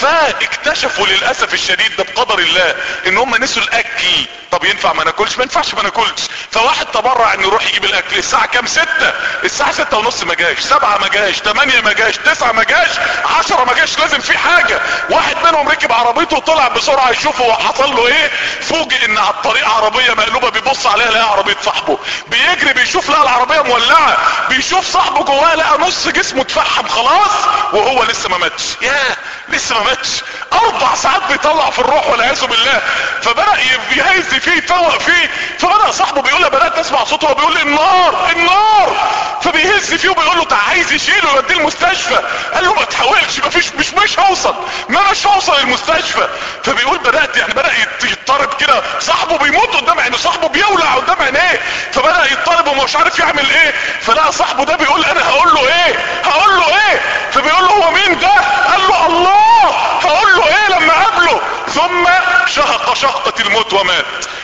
فاكتشفوا للاسف الشديد ده بقدر الله ان هم نسوا الاكل طب ينفع ما ناكلش ما ينفعش ما ناكلش فواحد تبرع انه يروح يجيب الاكل الساعة كام ستة الساعة ستة ونص ما جاش سبعة ما جاش تمانية ما جاش تسعة ما جاش عشرة ما جاش لازم في حاجة واحد منهم ركب عربيته وطلع بسرعة يشوفه حصل له ايه فوجئ ان على الطريق عربية مقلوبة بيبص عليها لقى عربية صاحبه بيجري بيشوف لقى العربية مولعة بيشوف صاحبه جواها لقى نص جسمه اتفحم خلاص وهو لسه ما ماتش ياه لسه ما ماتش اربع ساعات بيطلع في الروح والعياذ بالله فبدأ يهز فيه يفوق فيه فبدأ صاحبه بيقول له بدأت اسمع صوته وبيقول لي النار النار فبيهز فيه وبيقول له تعال عايز يشيله يوديه المستشفى قال له ما تحاولش مفيش مش مش هوصل ما مش هوصل المستشفى فبيقول بدأت يعني بدأ يضطرب كده صاحبه بيموت قدام عينه صاحبه بيولع قدام عينيه فبدأ يضطرب ومش عارف يعمل ايه فلقى صاحبه ده بيقول انا هقول له ايه هقول له ايه فبيقول له هو مين ده قال له الله هقول له ايه لما قابله ثم شهق شهقة الموت ومات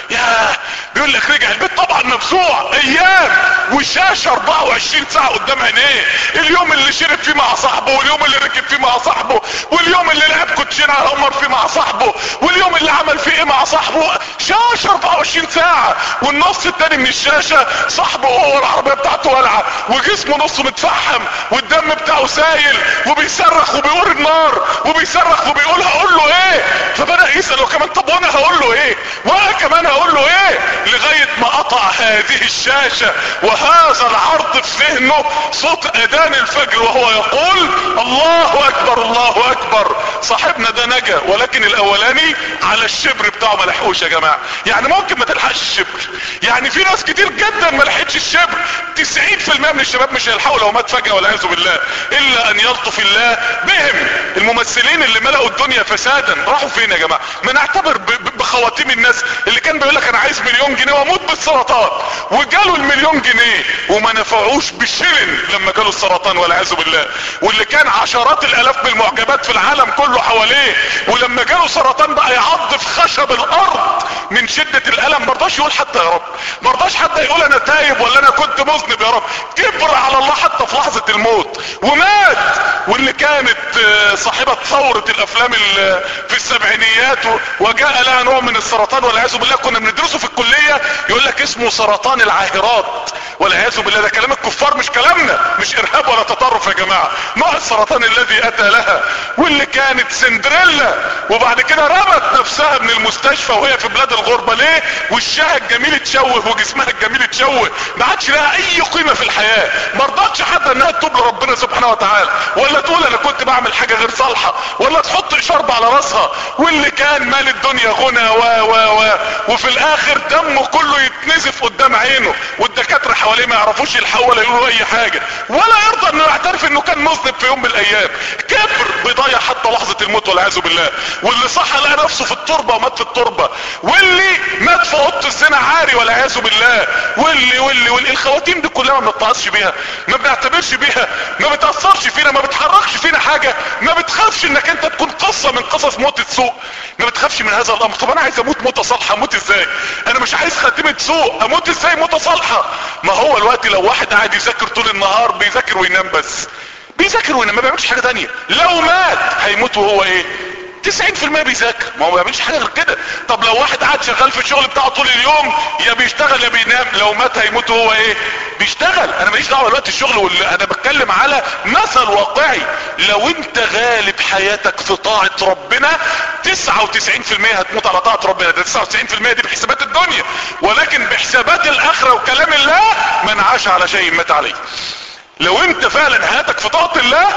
يا بيقول لك رجع البيت طبعا مفزوع ايام وشاشة 24 ساعة قدام عينيه اليوم اللي شرب فيه مع صاحبه واليوم اللي ركب فيه مع صاحبه واليوم اللي لعب كوتشين على عمر فيه مع صاحبه واليوم اللي عمل فيه ايه مع صاحبه شاشة 24 ساعة والنص التاني من الشاشة صاحبه هو العربية بتاعته ولعة وجسمه نصه متفحم والدم بتاعه سايل وبيصرخ وبيقول النار وبيصرخ وبيقول هقول له ايه فبدأ يسأله كمان طب وانا هقول له ايه وانا كمان هقول له ايه لغاية ما قطع هذه الشاشة وهذا العرض في ذهنه صوت اذان الفجر وهو يقول الله اكبر الله اكبر صاحبنا ده نجا ولكن الاولاني على الشبر بتاعه ما لحقوش يا جماعه يعني ممكن ما تلحقش الشبر يعني في ناس كتير جدا ما لحقتش الشبر 90% من الشباب مش هيلحقوا لو مات فجاه والعياذ بالله الا ان يلطف الله بهم الممثلين اللي ملأوا الدنيا فسادا راحوا فين يا جماعه ما نعتبر بخواتيم الناس اللي كان بيقول لك انا عايز مليون جنيه واموت بالسرطان وجاله المليون جنيه وما نفعوش بشلن لما جاله السرطان والعياذ بالله واللي كان عشرات الالاف بالمعجبات في العالم كله حواليه ولما جاله سرطان بقى يعض في خشب الارض من شدة الالم مرضاش يقول حتى يا رب مرضاش حتى يقول انا تايب ولا انا كنت مذنب يا رب كبر على الله حتى في لحظة الموت ومات واللي كانت صاحبة ثورة الافلام في السبعينيات وجاء لها نوع من السرطان والعياذ بالله كنا بندرسه في الكلية يقول لك اسمه سرطان العاهرات والعياذ بالله ده كلام الكفار مش كلامنا مش ارهاب ولا تطرف يا جماعة نوع السرطان الذي اتى لها واللي كانت سندريلا وبعد كده رمت نفسها من المستشفى وهي في بلاد الغربة ليه وشها الجميل اتشوه وجسمها الجميل اتشوه ما عادش لها اي قيمة في الحياة ما رضتش حتى انها تتوب لربنا سبحانه وتعالى ولا تقول انا كنت بعمل حاجة غير صالحة ولا تحط شرب على راسها واللي كان مال الدنيا غنى و و و وفي الاخر دمه كله يتنزف قدام عينه والدكاترة حواليه ما يعرفوش يلحقوا ولا يقولوا اي حاجة ولا يرضى انه يعترف انه كان مذنب في يوم من الايام كبر بيضيع حتى لحظة الموت والعياذ بالله واللي صح لقى نفسه في التربة ومات في التربة واللي مات في اوضه الزنا عاري والعياذ بالله واللي واللي واللي الخواتيم دي كلها ما بنتعصش بيها ما بنعتبرش بيها ما بتأثرش فينا ما بتحركش فينا حاجة ما بتخافش انك انت تكون قصة من قصص موت السوء ما بتخافش من هذا الامر طب انا عايز اموت موتة صالحة اموت ازاي انا مش عايز خاتمة سوء اموت ازاي موتة صالحة ما هو الوقت لو واحد قاعد يذاكر طول النهار بيذاكر وينام بس بيذاكر وينام ما بيعملش حاجة تانية لو مات هيموت وهو ايه 90% بيذاكر ما هو ما بيعملش حاجه غير كده طب لو واحد قاعد شغال في الشغل بتاعه طول اليوم يا بيشتغل يا بينام لو مات هيموت هو ايه بيشتغل انا ماليش دعوه دلوقتي الشغل واللي انا بتكلم على مثل واقعي لو انت غالب حياتك في طاعه ربنا 99% هتموت على طاعه ربنا ده 99% دي بحسابات الدنيا ولكن بحسابات الاخره وكلام الله من عاش على شيء مات عليه لو انت فعلا حياتك في طاعه الله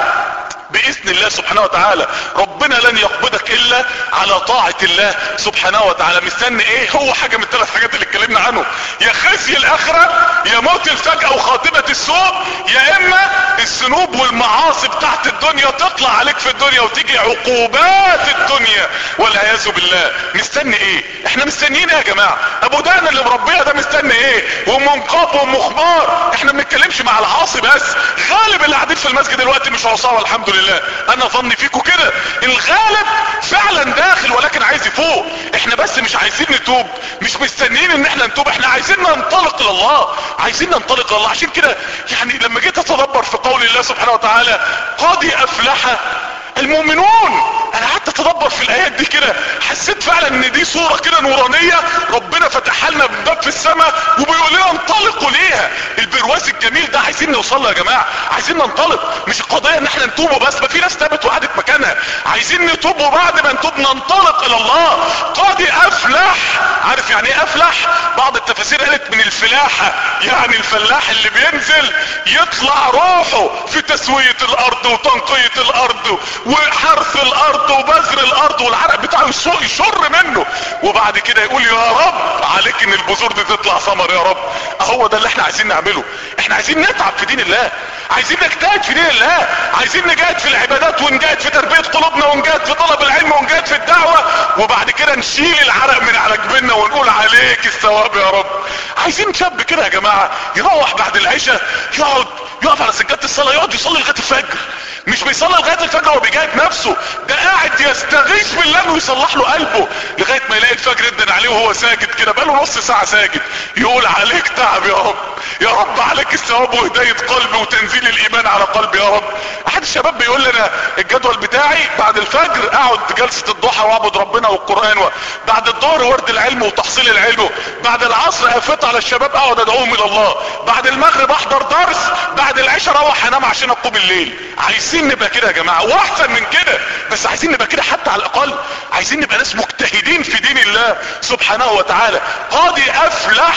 باذن الله سبحانه وتعالى ربنا لن يقبضك الا على طاعة الله سبحانه وتعالى مستني ايه هو حاجة من الثلاث حاجات اللي اتكلمنا عنه يا خزي الاخرة يا موت الفجأة وخاتمة السوء يا اما الذنوب والمعاصي بتاعت الدنيا تطلع عليك في الدنيا وتيجي عقوبات الدنيا والعياذ بالله مستني ايه احنا مستنيين ايه يا جماعة ابو دهن اللي مربيها ده مستني ايه ومنقاب ومخمار احنا ما بنتكلمش مع العاصي بس غالب اللي قاعدين في المسجد دلوقتي مش عصاه الحمد لله لله انا ظني فيكم كده الغالب فعلا داخل ولكن عايز يفوق احنا بس مش عايزين نتوب مش مستنيين ان احنا نتوب احنا عايزين ننطلق لله عايزين ننطلق لله عشان كده يعني لما جيت اتدبر في قول الله سبحانه وتعالى قد افلح المؤمنون انا قعدت اتدبر في الايات دي كده حسيت فعلا ان دي صورة كده نورانية ربنا فتح لنا باب في السماء وبيقول لنا انطلقوا ليها البرواز الجميل ده عايزين نوصل له يا جماعة عايزين ننطلق مش القضية ان احنا نتوب بس ما في ناس تابت وقعدت مكانها عايزين نتوب وبعد ما نتوب ننطلق الى الله قد افلح عارف يعني ايه افلح بعض التفاسير قالت من الفلاحة يعني الفلاح اللي بينزل يطلع روحه في تسوية الارض وتنقية الارض وحرث الارض وبذر الارض والعرق بتاعه يشر منه وبعد كده يقول يا رب عليك ان البذور دي تطلع ثمر يا رب اهو ده اللي احنا عايزين نعمله احنا عايزين نتعب في دين الله عايزين نجتهد في دين الله عايزين نجاهد في العبادات ونجاهد في تربية قلوبنا ونجاهد في طلب العلم ونجاهد في الدعوة وبعد كده نشيل العرق من على جبيننا ونقول عليك الثواب يا رب عايزين شاب كده يا جماعة يروح بعد العشاء يقعد يقف على سجادة الصلاة يقعد يصلي لغاية الفجر مش بيصلي لغاية الفجر هو بيجاهد نفسه ده قاعد يستغيث بالله انه يصلح له قلبه لغاية ما يلاقي الفجر يدن عليه وهو ساجد كده بقاله نص ساعة ساجد يقول عليك تعب يا رب يا رب عليك الثواب وهداية قلبي وتنزيل الايمان على قلبي يا رب احد الشباب بيقول لنا الجدول بتاعي بعد الفجر اقعد جلسة الضحى واعبد ربنا والقرآن و... بعد الظهر ورد العلم وتحصيل العلم بعد العصر افت على الشباب اقعد ادعوهم الى الله بعد المغرب احضر درس بعد العشاء اروح انام عشان اقوم الليل عايزين نبقى كده يا جماعة واحسن من كده بس عايزين نبقى كده حتى على الاقل عايزين نبقى ناس مجتهدين في دين الله سبحانه وتعالى قد افلح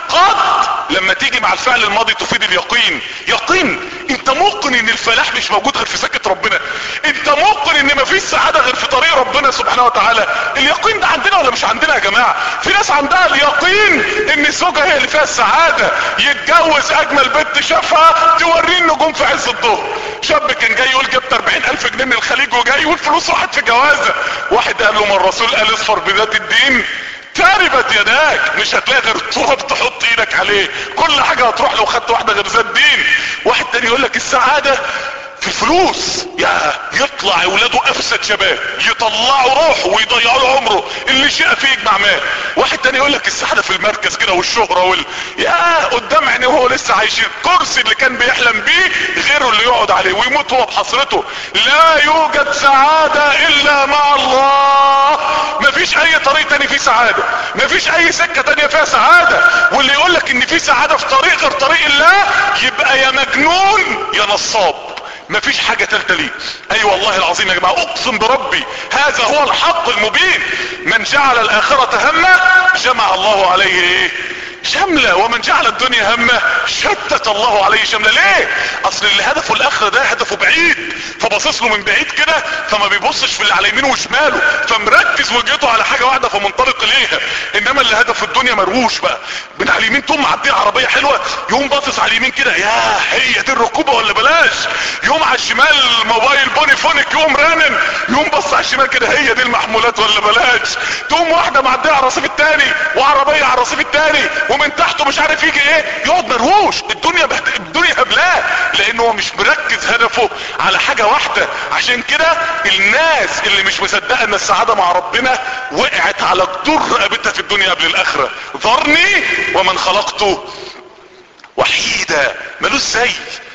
قد لما تيجي مع الفعل الماضي تفيد اليقين يقين انت موقن ان الفلاح مش موجود غير في سكة ربنا انت موقن ان مفيش سعادة غير في طريق ربنا سبحانه وتعالى اليقين ده عندنا ولا مش عندنا يا جماعة في ناس عندها اليقين ان الزوجة هي اللي فيها السعادة يتجوز اجمل بنت شافها توريه النجوم في عز الظهر شاب كان جاي يقول جبت 40 الف جنيه من الخليج وجاي والفلوس راحت في جوازة واحد قال له ما الرسول قال اصفر بذات الدين تربت يداك مش هتلاقي غير تراب تحط ايدك عليه كل حاجة هتروح لو خدت واحدة غير ذات دين واحد تاني يقول لك السعادة في الفلوس يا يطلع اولاده افسد شباب يطلعوا روحه ويضيعوا له عمره اللي شاء فيه يجمع مال واحد تاني يقول لك السعاده في المركز كده والشهره وال يا قدام عينيه وهو لسه عايش الكرسي اللي كان بيحلم بيه غيره اللي يقعد عليه ويموت هو بحسرته لا يوجد سعاده الا مع الله مفيش اي طريق تاني فيه سعاده مفيش اي سكه تانية فيها سعاده واللي يقول لك ان في سعاده في طريق غير طريق الله يبقى يا مجنون يا نصاب مفيش حاجة تالتة ليه اي أيوة والله العظيم يا جماعة اقسم بربي هذا هو الحق المبين من جعل الاخرة همه جمع الله عليه ايه شملة ومن جعل الدنيا همه شتت الله عليه شملة ليه اصل اللي هدفه الاخرة ده هدفه بعيد فباصص له من بعيد كده فما بيبصش في اللي على يمينه وشماله فمركز وجهته على حاجة واحدة فمنطلق ليها انما اللي هدفه الدنيا مروش بقى من على اليمين تقوم معديه عربية حلوة يقوم باصص على اليمين كده يا هي دي الركوبة ولا بلاش يقوم على الشمال موبايل بوني فونك يقوم رانن يقوم بص على الشمال كده هي دي المحمولات ولا بلاش تقوم واحدة معديه على الرصيف التاني وعربية على الرصيف التاني ومن تحته مش عارف يجي ايه يقعد مروش الدنيا بهد... الدنيا هبلاه لانه هو مش مركز هدفه على حاجة واحدة عشان كده الناس اللي مش مصدقة ان السعادة مع ربنا وقعت على جدور رقبتها في الدنيا قبل الاخرة ذرني ومن خلقته وحيدا ملوش زي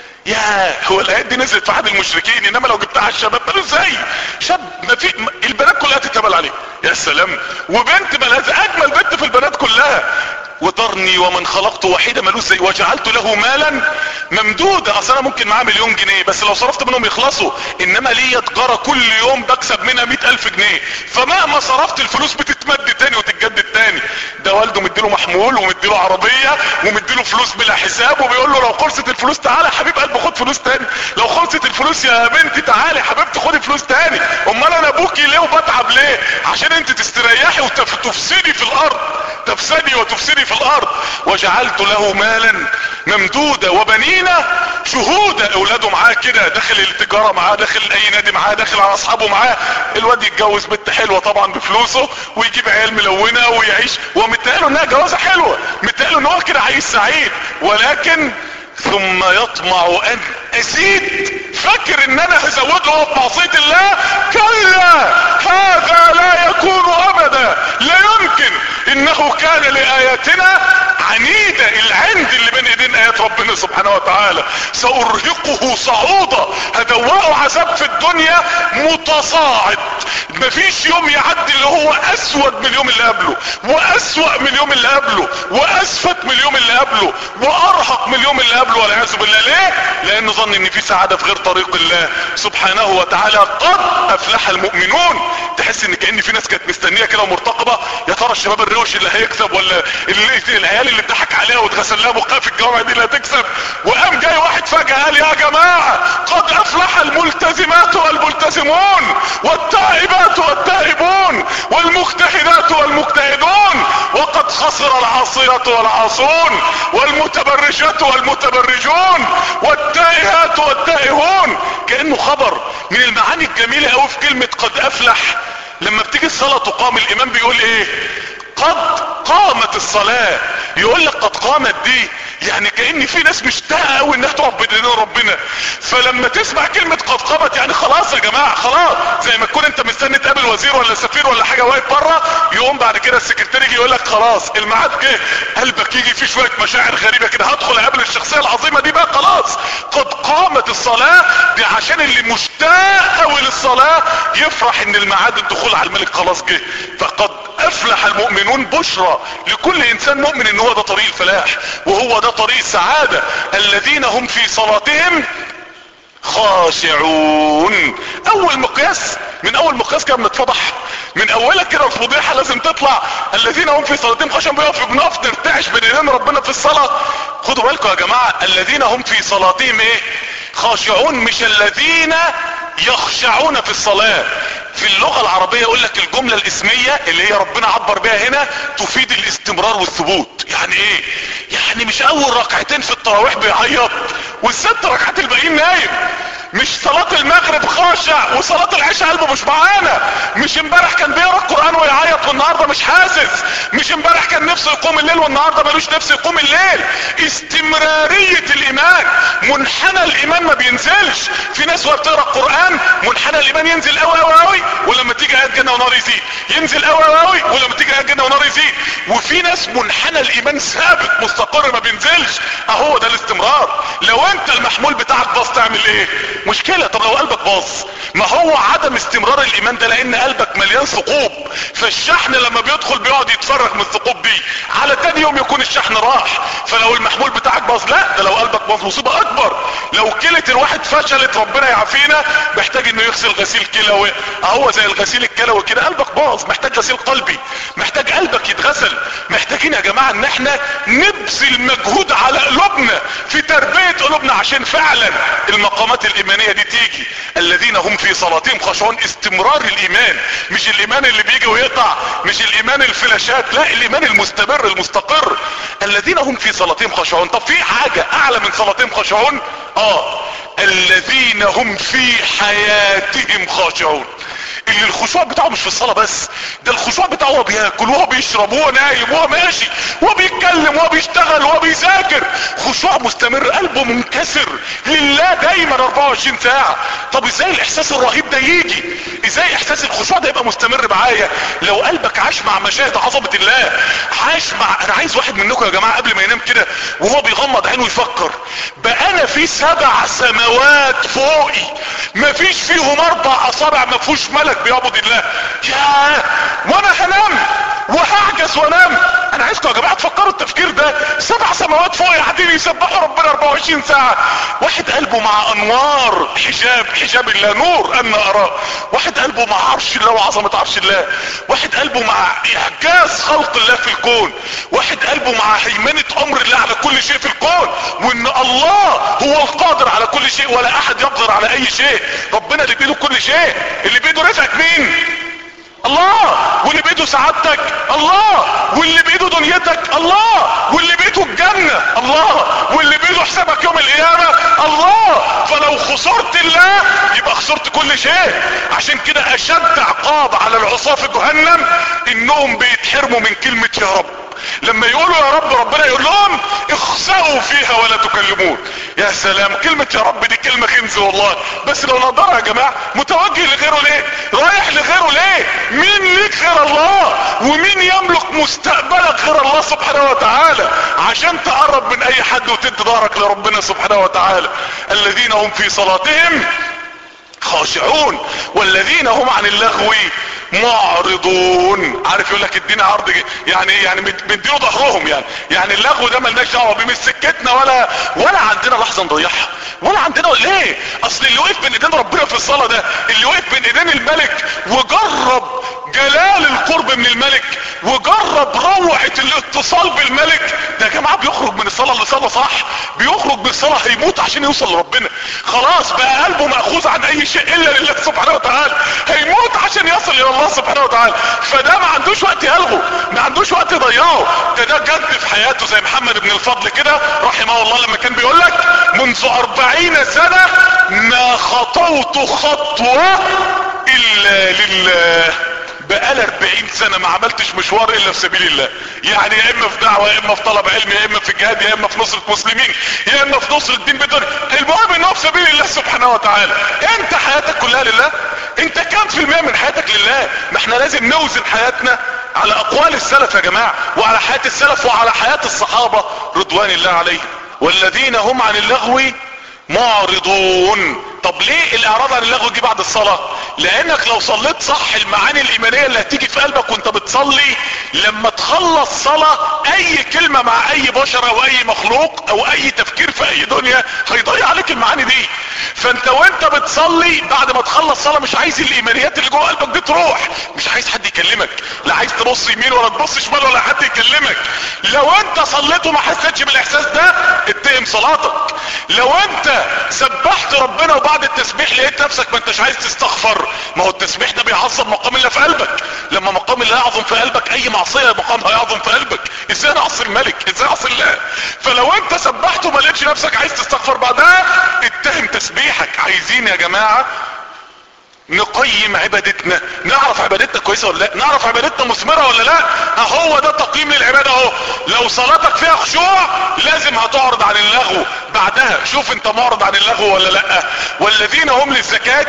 يا هو الايات دي نزلت في عهد المشركين انما لو جبتها على الشباب مالوش زي شاب ما في البنات كلها تتقبل عليه يا سلام وبنت ملاذ اجمل بنت في البنات كلها وذرني ومن خلقته وحيدا ملوش زي وجعلت له مالا ممدودا اصل انا ممكن معاه مليون جنيه بس لو صرفت منهم يخلصوا انما ليا تجارة كل يوم بكسب منها مئة الف جنيه فمهما صرفت الفلوس بتتمد تاني وتتجدد تاني ده والده مديله محمول ومديله عربية ومديله فلوس بلا حساب وبيقول له لو خلصت الفلوس تعالى يا حبيب قلبي خد فلوس تاني لو خلصت الفلوس يا بنتي تعالي يا حبيبتي خدي فلوس تاني امال انا ابوكي ليه وبتعب ليه عشان انت تستريحي وتفسدي في الارض تفسدي وتفسدي في الارض وجعلت له مالا ممدودا وبنينا شهودا اولاده معاه كده داخل التجارة معاه داخل اي نادي معاه داخل على اصحابه معاه الواد يتجوز بنت حلوة طبعا بفلوسه ويجيب عيال ملونة ويعيش ومتقاله انها جوازة حلوة متقاله ان هو كده عايش سعيد ولكن ثم يطمع ان ازيد فاكر ان انا هزود له بمعصية الله كلا هذا لا يكون ابدا لا يمكن انه كان لاياتنا عنيدة العند اللي بين ايدين ايات ربنا سبحانه وتعالى سارهقه صعودا هدوقه عذاب في الدنيا متصاعد مفيش يوم يعدي اللي هو اسود من اليوم اللي قبله واسوأ من اليوم اللي قبله واسفت من اليوم اللي قبله وارهق من اليوم اللي قبله والعياذ بالله ليه لانه ظن ان في سعادة في غير طريق الله سبحانه وتعالى قد افلح المؤمنون تحس ان كأن في ناس كانت مستنية كده ومرتقبة يا ترى الشباب الروش اللي هيكسب ولا اللي العيال اللي اتضحك عليها واتغسل لها مقاه في الجامعة دي اللي هتكسب وقام جاي واحد فجأة قال يا جماعة قد افلح الملتزمات والملتزمون والتائبات والتائبون والمجتهدات والمجتهدون وقد خسر العاصية والعاصون والمتبرجات والمتبرجون والتائهات والتائهون كأنه خبر من المعاني الجميلة قوي في كلمة قد افلح لما بتيجي الصلاة تقام الامام بيقول ايه قد قامت الصلاة يقول لك قد قامت دي يعني كأن في ناس مشتاقة قوي انها تقف بين ربنا فلما تسمع كلمة قد قامت يعني خلاص يا جماعة خلاص زي ما تكون انت مستني تقابل وزير ولا سفير ولا حاجة واقف بره يقوم بعد كده السكرتير يجي يقول لك خلاص الميعاد جه قلبك يجي فيه شوية مشاعر غريبة كده هدخل اقابل الشخصية العظيمة دي بقى خلاص قد قامت الصلاة دي عشان اللي مشتاق قوي للصلاة يفرح ان الميعاد الدخول على الملك خلاص جه فقد افلح المؤمنون بشرى لكل انسان مؤمن ان هو ده طريق الفلاح وهو ده طريق السعادة الذين هم في صلاتهم خاشعون اول مقياس من اول مقياس كان متفضح من اولها كده الفضيحة لازم تطلع الذين هم في صلاتهم خشم بيقف بنقف نرتعش بين ايدين ربنا في الصلاة خدوا بالكم يا جماعة الذين هم في صلاتهم ايه خاشعون مش الذين يخشعون في الصلاة في اللغة العربية يقول لك الجملة الاسمية اللي هي ربنا عبر بها هنا تفيد الاستمرار والثبوت يعني ايه يعني مش اول ركعتين في التراويح بيعيط والست ركعات الباقيين نايم مش صلاة المغرب خاشع وصلاة العشاء قلبه مش معانا مش امبارح كان بيقرا القرآن ويعيط والنهاردة مش حاسس مش امبارح كان نفسه يقوم الليل والنهاردة ملوش نفسه يقوم الليل استمرارية الايمان منحنى الايمان ما بينزلش في ناس وهي بتقرا القرآن منحنى الايمان ينزل قوي قوي قوي ولما تيجي ايات جنة ونار يزيد ينزل قوي قوي قوي ولما تيجي ايات جنة ونار يزيد وفي ناس منحنى الايمان ثابت مستقر ما بينزلش اهو ده الاستمرار لو انت المحمول بتاعك باظ تعمل ايه مشكلة طب لو قلبك باظ ما هو عدم استمرار الايمان ده لان قلبك مليان ثقوب فالشحن لما بيدخل بيقعد يتفرغ من الثقوب دي على تاني يوم يكون الشحن راح فلو المحمول بتاعك باظ لا ده لو قلبك باظ مصيبة اكبر لو كلة الواحد فشلت ربنا يعافينا محتاج انه يغسل غسيل كلوي اهو زي الغسيل الكلوي كده قلبك باظ محتاج غسيل قلبي محتاج قلبك يتغسل محتاجين يا جماعة ان احنا نبذل مجهود على قلوبنا في تربية قلوبنا عشان فعلا المقامات الايمانية دي تيجي الذين هم في صلاتهم خشعون استمرار الايمان مش الايمان اللي بيجي ويقطع مش الايمان الفلاشات لا الايمان المستمر المستقر الذين هم في صلاتهم خشعون طب في حاجة اعلى من صلاتهم خشعون اه الذين هم في حياتهم خاشعون اللي الخشوع بتاعه مش في الصلاة بس ده الخشوع بتاعه هو بياكل وهو بيشرب وهو نايم وهو ماشي وهو بيتكلم وهو بيشتغل وهو بيذاكر خشوع مستمر قلبه منكسر لله دايما 24 ساعة طب ازاي الاحساس الرهيب ده يجي ازاي احساس الخشوع ده يبقى مستمر معايا لو قلبك عاش مع مشاهد عظمة الله عاش مع انا عايز واحد منكم يا جماعة قبل ما ينام كده وهو بيغمض عينه يفكر بقى انا في سبع سماوات فوقي مفيش فيهم اربع اصابع ما فيهوش ملك بيعبد الله يا وانا هنام وهعجز وانام انا عايزكم يا جماعه تفكروا التفكير ده سبع سماوات فوق قاعدين يسبحوا ربنا 24 ساعه واحد قلبه مع انوار حجاب حجاب الله نور انا اراه واحد قلبه مع عرش الله وعظمه عرش الله واحد قلبه مع اعجاز خلق الله في الكون واحد قلبه مع هيمنه امر الله على كل شيء في الكون وان الله هو القادر على كل شيء ولا احد يقدر على اي شيء ربنا اللي بيده كل شيء اللي بيده رزقك مين الله واللي بايده سعادتك الله واللي بايده دنيتك الله واللي بايده الجنة الله واللي بايده حسابك يوم القيامة الله فلو خسرت الله يبقى خسرت كل شيء عشان كده اشد عقاب على العصاة في جهنم انهم بيتحرموا من كلمة يا رب لما يقولوا يا رب ربنا يقول لهم اخسأوا فيها ولا تكلمون يا سلام كلمة يا رب دي كلمة كنز والله بس لو نقدرها يا جماعة متوجه لغيره ليه رايح لغيره ليه مين ليك غير الله ومين يملك مستقبلك غير الله سبحانه وتعالى عشان تقرب من اي حد وتدي ظهرك لربنا سبحانه وتعالى الذين هم في صلاتهم خاشعون والذين هم عن اللغو معرضون عارف يقول لك ادينا عرض يعني يعني مديله ظهرهم يعني يعني اللغو ده ملناش دعوه بيه مش سكتنا ولا ولا عندنا لحظه نضيعها ولا عندنا ليه اصل اللي وقف بين ايدين ربنا في الصلاه ده اللي وقف بين ايدين الملك وجرب جلال القرب من الملك وجرب روعة الاتصال بالملك ده يا جماعة بيخرج من الصلاة اللي صلى صح بيخرج من الصلاة هيموت عشان يوصل لربنا خلاص بقى قلبه مأخوذ عن اي شيء الا لله سبحانه وتعالى هيموت عشان يصل الى الله سبحانه وتعالى فده ما عندوش وقت يلغو ما عندوش وقت يضيعه ده ده جد في حياته زي محمد بن الفضل كده رحمه الله لما كان بيقول لك منذ اربعين سنة ما خطوت خطوة الا لله بقال 40 سنة ما عملتش مشوار الا في سبيل الله يعني يا اما في دعوة يا اما في طلب علم يا اما في جهاد يا اما في نصرة مسلمين يا اما في نصرة الدين بدون المهم انه في سبيل الله سبحانه وتعالى انت حياتك كلها لله انت كام في المية من حياتك لله ما احنا لازم نوزن حياتنا على اقوال السلف يا جماعة وعلى حياة السلف وعلى حياة الصحابة رضوان الله عليهم والذين هم عن اللغو معرضون طب ليه الاعراض عن اللغو دي بعد الصلاة لانك لو صليت صح المعاني الايمانية اللي هتيجي في قلبك وانت بتصلي لما تخلص صلاة اي كلمة مع اي بشر او اي مخلوق او اي تفكير في اي دنيا هيضيع عليك المعاني دي فانت وانت بتصلي بعد ما تخلص صلاة مش عايز الايمانيات اللي جوه قلبك دي تروح مش عايز حد يكلمك لا عايز تبص يمين ولا تبص شمال ولا حد يكلمك لو انت صليت وما حسيتش بالاحساس ده اتهم صلاتك لو انت سبحت ربنا وبعد التسبيح لقيت نفسك ما انتش عايز تستغفر ما هو التسبيح ده بيعظم مقام الله في قلبك لما مقام الله يعظم في قلبك اي معصية مقامها يعظم في قلبك ازاي اعصي الملك ازاي اعصي الله فلو انت سبحت وما لقيتش نفسك عايز تستغفر بعدها اتهم تسبيحك عايزين يا جماعة نقيم عبادتنا نعرف عبادتنا كويسة ولا لا نعرف عبادتنا مثمرة ولا لا اهو ده تقييم للعبادة اهو لو صلاتك فيها خشوع لازم هتعرض عن اللغو بعدها شوف انت معرض عن اللغو ولا لا والذين هم للزكاة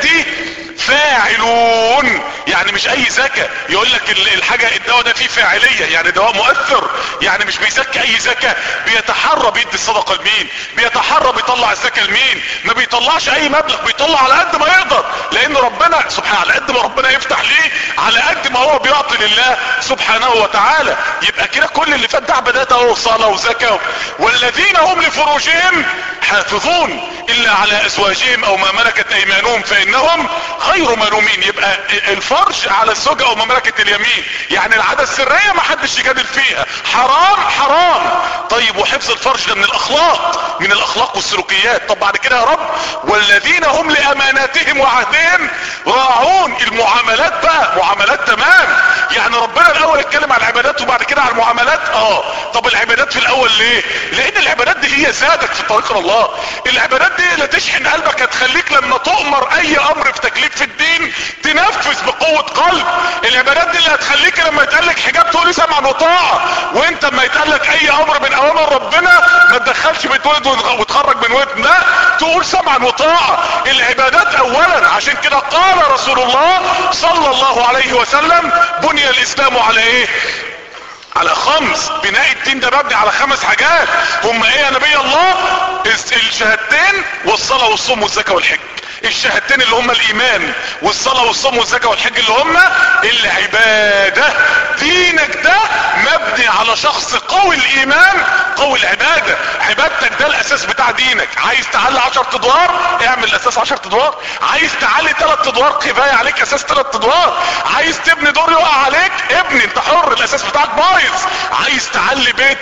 فاعلون يعني مش اي زكاة يقول لك الحاجة الدواء ده فيه فاعلية يعني دواء مؤثر يعني مش بيزكي اي زكاة بيتحرى بيدي الصدقة لمين بيتحرى بيطلع الزكاة لمين ما بيطلعش اي مبلغ بيطلع على قد ما يقدر لان ربنا سبحانه على قد ما ربنا يفتح ليه على قد ما هو بيعطي لله سبحانه وتعالى يبقى كده كل اللي فات ده عبادات اهو صلاة وزكاة والذين هم لفروجهم حافظون الا على ازواجهم او ما ملكت ايمانهم فانهم غير ملومين يبقى الفرج على الزوجة او مملكة اليمين يعني العادة السرية ما حدش يجادل فيها حرام حرام طيب وحفظ الفرج ده من الاخلاق من الاخلاق والسلوكيات طب بعد كده يا رب والذين هم لاماناتهم وعهدهم راعون المعاملات بقى معاملات تمام يعني ربنا الاول اتكلم عن العبادات وبعد كده عن المعاملات اه طب العبادات في الاول ليه لان العبادات دي هي زادك في طريق الله العبادات دي اللي تشحن قلبك هتخليك لما تؤمر اي امر في تكليف في الدين تنفذ بقوة قلب العبادات دي اللي هتخليك لما يتقالك حجاب تقولي سمعا وطاعة وانت لما يتقالك اي امر من اوامر ربنا ما تدخلش بيت ولد وتخرج من ولد لا تقول سمعا وطاعة العبادات اولا عشان كده قال رسول الله صلى الله عليه وسلم بني الاسلام على ايه على خمس بناء الدين ده مبني على خمس حاجات هم ايه يا نبي الله الشهادتين والصلاة والصوم والزكاة والحج الشهادتين اللي هم الايمان والصلاة والصوم والزكاة والحج اللي هم العبادة دينك ده مبني على شخص قوي الايمان قوي العبادة عبادتك ده الاساس بتاع دينك عايز تعلي عشر ادوار اعمل الاساس عشر ادوار عايز تعلي ثلاث ادوار كفاية عليك اساس ثلاث ادوار عايز تبني دور يقع عليك ابني انت حر الاساس بتاعك بايظ عايز تعلي بيت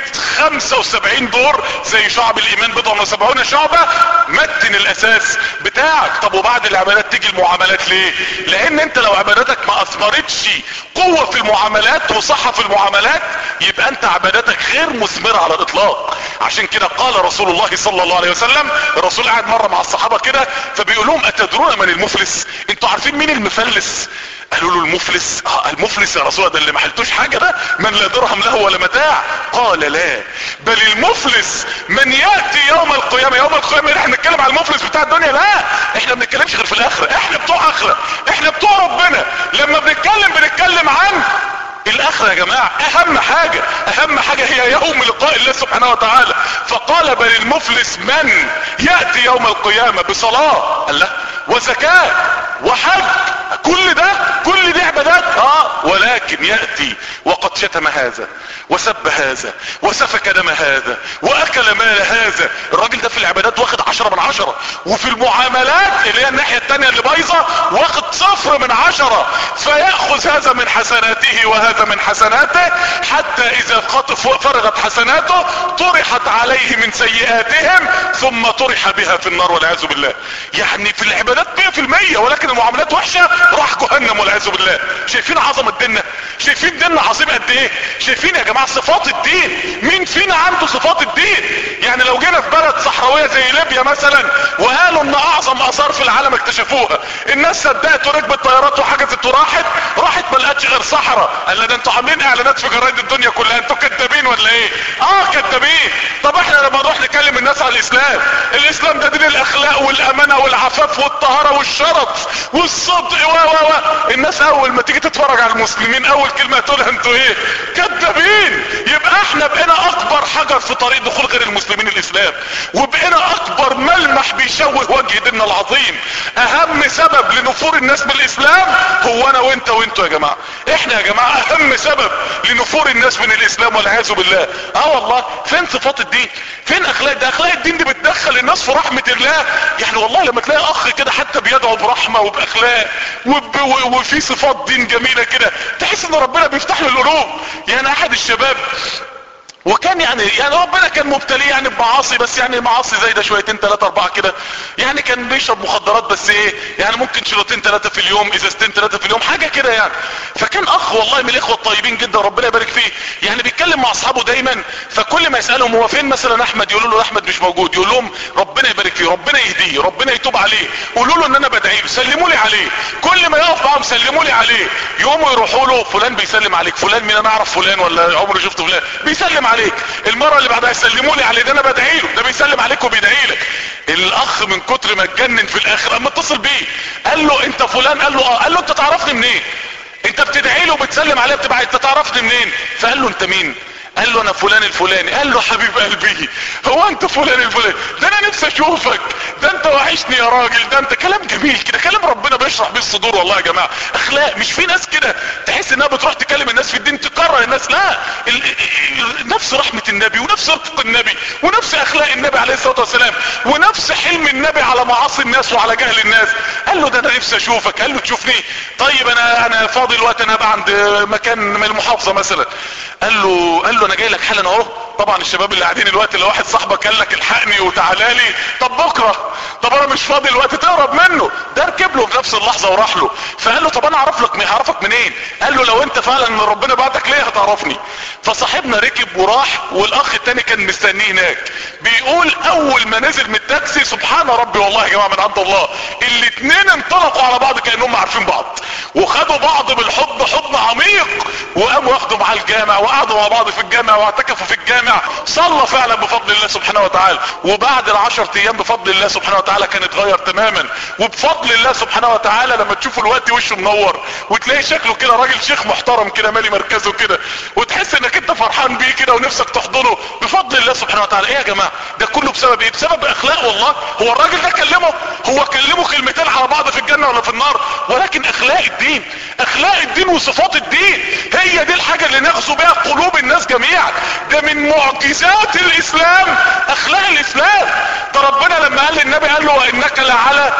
75 دور زي شعب الايمان بضع وسبعون شعبة متن الاساس بتاعك طب وبعد العبادات تيجي المعاملات ليه لان انت لو عباداتك ما اثمرتش قوة في المعاملات وصحة في المعاملات يبقى انت عباداتك غير مثمرة على الاطلاق عشان كده قال رسول الله صلى الله عليه وسلم الرسول قاعد مرة مع الصحابة كده فبيقول لهم اتدرون من المفلس انتوا عارفين مين المفلس قالوا له المفلس آه المفلس يا رسول ده اللي ما حلتوش حاجة ده من لا درهم له ولا متاع قال لا بل المفلس من يأتي يوم القيامة يوم القيامة احنا بنتكلم على المفلس بتاع الدنيا لا احنا بنتكلمش غير في الاخرة احنا بتوع اخرة احنا بتوع ربنا لما بنتكلم بنتكلم عن الاخرة يا جماعة اهم حاجة اهم حاجة هي يوم لقاء الله سبحانه وتعالى فقال بل المفلس من يأتي يوم القيامة بصلاة الله وزكاة وحج كل ده كل دي عبادات اه ولكن يأتي وقد شتم هذا وسب هذا وسفك دم هذا واكل مال هذا الراجل ده في العبادات واخد عشرة من عشرة وفي المعاملات اللي هي الناحية التانية اللي بايظة واخد صفر من عشرة فيأخذ هذا من حسناته وهذا من حسناته حتى اذا خطف فرغت حسناته طرحت عليه من سيئاتهم ثم طرح بها في النار والعياذ بالله يعني في العبادات 100% ولكن المعاملات وحشة راح جهنم والعياذ بالله شايفين عظمة ديننا شايفين ديننا عظيم قد ايه شايفين يا جماعة صفات الدين مين فينا عنده صفات الدين يعني لو جينا في بلد صحراوية زي ليبيا مثلا وقالوا ان اعظم اثار في العالم اكتشفوها الناس صدقت وركبت طيارات وحجزت وراحت راحت ما لقتش غير صحراء قال ده انتوا عاملين اعلانات في جرايد الدنيا كلها انتوا كدابين ولا ايه اه كدابين طب احنا لما نروح نكلم الناس على الاسلام الاسلام ده دين الاخلاق والامانة والعفاف والطهارة والشرف والصدق و و و الناس اول ما تيجي تتفرج على المسلمين اول كلمة تقولها انتوا ايه كذابين يبقى احنا بقينا اكبر حجر في طريق دخول غير المسلمين الاسلام وبقينا اكبر ملمح بيشوه وجه ديننا العظيم اهم سبب لنفور الناس من الاسلام هو انا وانت وانتوا يا جماعة احنا يا جماعة اهم سبب لنفور الناس من الاسلام والعياذ بالله اه والله فين صفات الدين فين اخلاق ده اخلاق الدين دي بتدخل الناس في رحمة الله يعني والله لما تلاقي اخ كده حتى بيدعو برحمة وباخلاق وب... و... وفي صفات دين جميلة كده تحس ان ربنا بيفتح له القلوب يعني احد الشباب وكان يعني يعني ربنا كان مبتليه يعني بمعاصي بس يعني معاصي زي ده شويتين ثلاثة اربعة كده يعني كان بيشرب مخدرات بس ايه يعني ممكن شلوتين ثلاثة في اليوم ازازتين ثلاثة في اليوم حاجة كده يعني فكان اخ والله من الاخوة الطيبين جدا ربنا يبارك فيه يعني بيتكلم مع اصحابه دايما فكل ما يسألهم هو فين مثلا احمد يقولوا له احمد مش موجود يقول لهم ربنا يبارك فيه ربنا يهديه ربنا يتوب عليه قولوا له ان انا بدعي له سلموا لي عليه كل ما يقف معاهم سلموا لي عليه يقوموا يروحوا له فلان بيسلم عليك فلان مين انا اعرف فلان ولا عمري شفت فلان بيسلم عليك المرة اللي بعدها يسلموا لي عليه ده انا بدعي له ده بيسلم عليك وبيدعي لك الاخ من كتر ما اتجنن في الاخر اما اتصل بيه قال له انت فلان قال له اه قال له انت تعرفني منين انت بتدعي له وبتسلم عليه بتبقى انت تعرفني منين فقال له انت مين قال له انا فلان الفلاني قال له حبيب قلبي هو انت فلان الفلاني ده انا نفسي اشوفك ده انت وحشني يا راجل ده انت كلام جميل كده كلام ربنا بيشرح بيه الصدور والله يا جماعه اخلاق مش في ناس كده تحس انها بتروح تكلم الناس في الدين تكرر الناس لا ال... ال... نفس رحمه النبي ونفس رفق النبي ونفس اخلاق النبي عليه الصلاه والسلام ونفس حلم النبي على معاصي الناس وعلى جهل الناس قال له ده انا نفسي اشوفك قال له تشوفني طيب انا انا فاضي الوقت انا هبقى عند مكان من المحافظه مثلا قال له قال له انا جاي لك حالا اهو طبعا الشباب اللي قاعدين الوقت لو واحد صاحبك قال لك الحقني وتعالى لي طب بكره طب انا مش فاضي الوقت تهرب منه ده ركب له في نفس اللحظه وراح له فقال له طب انا اعرف لك هعرفك منين قال له لو انت فعلا من ربنا بعتك ليه هتعرفني فصاحبنا ركب وراح والاخ التاني كان مستنيه هناك بيقول اول ما نزل من التاكسي سبحان ربي والله يا جماعه من عند الله الاتنين انطلقوا على بعض كانهم عارفين بعض وخدوا بعض بالحضن حضن عميق وقاموا واخدوا معاه الجامع وقعدوا مع بعض في الجامع واعتكفوا في الجامع صلى فعلا بفضل الله سبحانه وتعالى وبعد العشر ايام بفضل الله سبحانه وتعالى كان اتغير تماما وبفضل الله سبحانه وتعالى لما تشوفوا الوقت وشه منور وتلاقي شكله كده راجل شيخ محترم كده مالي مركزه كده وتحس انك انت فرحان بيه كده ونفسك تحضنه بفضل الله سبحانه وتعالى ايه يا جماعه ده كله بسبب ايه بسبب اخلاق والله هو الراجل ده كلمه هو كلمه كلمتين على بعض في الجنه ولا في النار ولكن اخلاق الدين اخلاق الدين وصفات الدين هي دي الحاجه اللي نغزو بها قلوب الناس جميعا ده من معجزات الاسلام اخلاق الاسلام ده ربنا لما قال للنبي قال له وانك لعلى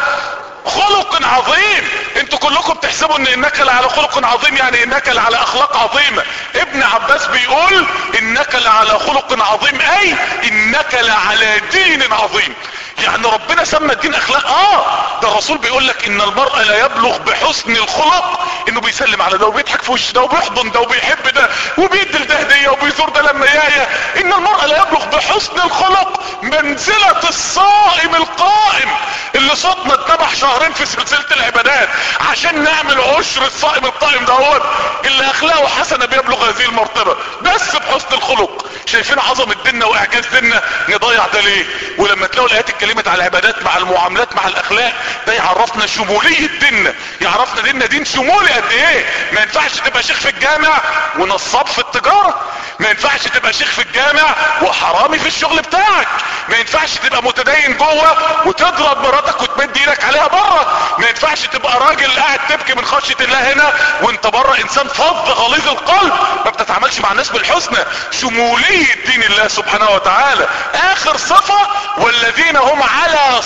خلق عظيم انتوا كلكم تحسبوا ان انك لعلى خلق عظيم يعني انك لعلى اخلاق عظيمة ابن عباس بيقول انك لعلى خلق عظيم اي انك لعلى دين عظيم يعني ربنا سمى الدين اخلاق اه ده الرسول بيقول لك ان المرء لا يبلغ بحسن الخلق انه بيسلم على ده وبيضحك في وش ده وبيحضن ده وبيحب ده وبيدي ده هديه وبيزور ده لما يايا ان المرء لا يبلغ بحسن الخلق منزله الصائم القائم اللي صوتنا اتنبح شهرين في سلسله العبادات عشان نعمل عشر الصائم القائم ده اللي اخلاقه حسنه بيبلغ هذه المرتبه بس بحسن الخلق شايفين عظمه ديننا واعجاز ديننا نضيع ده ليه ولما تلاقوا الايات اتكلمت على العبادات مع المعاملات مع الاخلاق ده يعرفنا شموليه ديننا يعرفنا ديننا دين شمولي قد ايه ما ينفعش تبقى شيخ في الجامع ونصاب في التجاره ما ينفعش تبقى شيخ في الجامع وحرامي في الشغل بتاعك ما ينفعش تبقى متدين جوه وتضرب مراتك وتمد ايدك عليها بره ما ينفعش تبقى راجل قاعد تبكي من خشيه الله هنا وانت بره انسان فظ غليظ القلب ما بتتعاملش مع الناس بالحسنى شموليه دين الله سبحانه وتعالى اخر صفه والذين هم على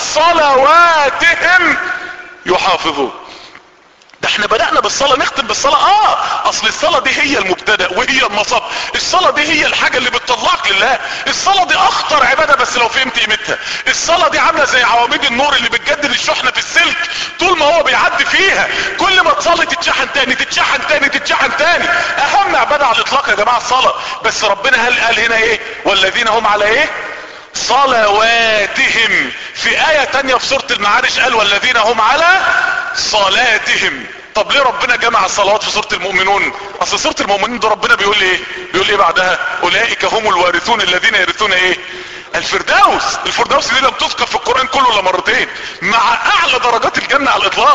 صلواتهم يحافظون ده احنا بدأنا بالصلاة نختم بالصلاة اه اصل الصلاة دي هي المبتدأ وهي المصاب الصلاة دي هي الحاجة اللي بتطلعك لله الصلاة دي اخطر عبادة بس لو فهمت قيمتها الصلاة دي عاملة زي عواميد النور اللي بتجدد الشحنة في السلك طول ما هو بيعدي فيها كل ما تصلي تتشحن تاني تتشحن تاني تتشحن تاني اهم عبادة على الاطلاق يا جماعة الصلاة بس ربنا قال قال هنا ايه والذين هم على ايه صلواتهم في آية تانية في سورة المعارج قال والذين هم على صلاتهم طب ليه ربنا جمع الصلوات في سورة المؤمنون اصل سورة المؤمنين ده ربنا بيقول ايه بيقول ايه بعدها اولئك هم الوارثون الذين يرثون ايه الفردوس الفردوس دي لم تذكر في القرآن كله الا مرتين مع اعلى درجات الجنة على الاطلاق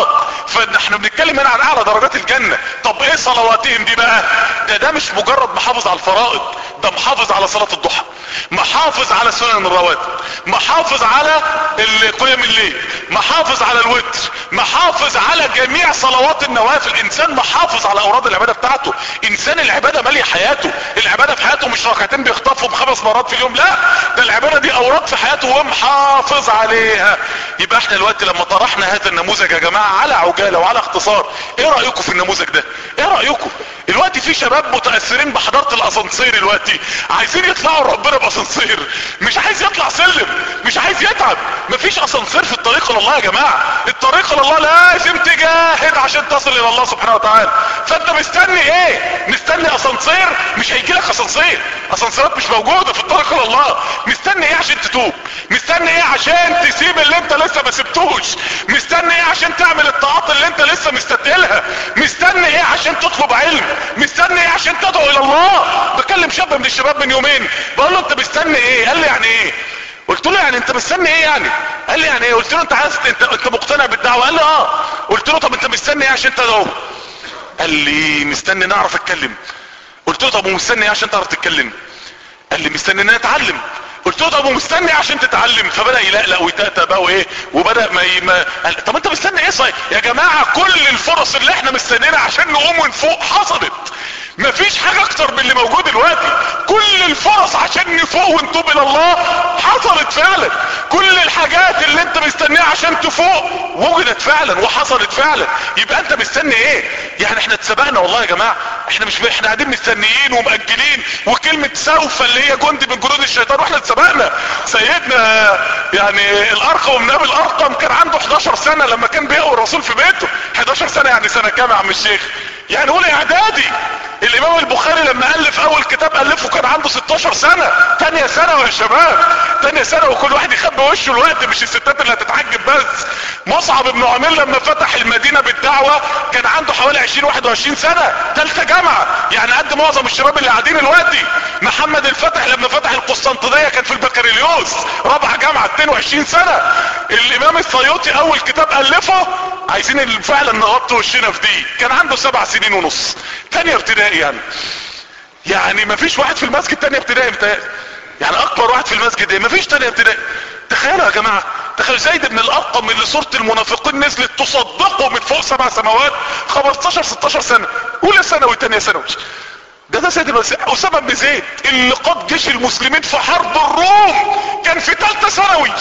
فاحنا بنتكلم هنا عن اعلى درجات الجنة طب ايه صلواتهم دي بقى ده ده مش مجرد محافظ على الفرائض ده محافظ على صلاة الضحى محافظ على سنن الرواتب محافظ على قيام الليل محافظ على الوتر محافظ على جميع صلوات النوافل انسان محافظ على اوراد العبادة بتاعته انسان العبادة مالية حياته العبادة في حياته مش ركعتين بيخطفهم خمس مرات في اليوم لا ده العبادة دي اوراد في حياته ومحافظ عليها يبقى احنا دلوقتي لما طرحنا هذا النموذج يا جماعة على عجالة وعلى اختصار ايه رأيكم في النموذج ده ايه رأيكم دلوقتي في شباب متأثرين بحضارة الاسانسير دلوقتي عايزين يطلعوا ربنا باسانسير مش عايز يطلع سلم مش عايز يتعب مفيش اسانسير في الطريق الى الله يا جماعة الطريق الى الله لازم تجاهد عشان تصل الى الله سبحانه وتعالى فانت مستني ايه مستني اسانسير مش هيجي لك اسانسير اسانسيرات مش موجودة في الطريق الى الله مستني ايه عشان تتوب مستني ايه عشان تسيب اللي انت لسه ما سبتوش مستني ايه عشان تعمل الطاعات اللي انت لسه مستثقلها مستني ايه عشان تطلب علم مستني ايه عشان تدعو الى الله بكلم شاب من الشباب من يومين بقول له انت مستني ايه قال لي يعني ايه قلت له يعني انت مستني ايه يعني قال لي يعني ايه قلت له انت عايز انت انت مقتنع بالدعوه قال لي اه قلت له طب انت مستني ايه عشان تدعو قال لي مستني نعرف اتكلم قلت له طب ومستني ايه عشان تعرف تتكلم قال لي مستني ان انا اتعلم قلت له طب ومستني عشان تتعلم فبدا يلقلق ويتأتى بقى وايه وبدا ما, ي... ما قال طب انت مستني ايه صحيح يا جماعه كل الفرص اللي احنا مستنيينها عشان نقوم من فوق حصلت مفيش حاجة اكتر من اللي موجود دلوقتي كل الفرص عشان نفوق ونتوب الى الله حصلت فعلا كل الحاجات اللي انت مستنيها عشان تفوق وجدت فعلا وحصلت فعلا يبقى انت مستني ايه يعني احنا اتسبقنا والله يا جماعة احنا مش احنا قاعدين مستنيين ومأجلين وكلمة سوف اللي هي جندي من جنود الشيطان واحنا اتسبقنا سيدنا يعني الارقم من ابي الارقم كان عنده 11 سنة لما كان بيقوى الرسول في بيته 11 سنة يعني سنة كام يا عم الشيخ يعني قول اعدادي الامام البخاري لما الف اول كتاب الفه كان عنده 16 سنة تانية سنة يا شباب تانية سنة وكل واحد يخبي وشه الوقت مش الستات اللي هتتعجب بس مصعب بن عمير لما فتح المدينة بالدعوة كان عنده حوالي 20 21 سنة تالتة جامعة يعني قد معظم الشباب اللي قاعدين دلوقتي محمد الفتح لما فتح القسطنطينية كان في البكالوريوس رابعة جامعة 22 سنة الامام السيوطي اول كتاب الفه عايزين فعلا نغطي وشنا في دي كان عنده سبع سنين ونص تانية ابتدائي يعني يعني مفيش واحد في المسجد تانية ابتدائي متهيألي يعني اكبر واحد في المسجد ايه مفيش تانية ابتدائي تخيلوا يا جماعة تخيل زيد بن الارقم اللي صورة المنافقين نزلت تصدقه من فوق سبع سماوات 15 16 سنة اولى ثانوي تانية ثانوي ده ده سيد اسامه بن زيد اللي قاد جيش المسلمين في حرب الروم كان في ثالثه ثانوي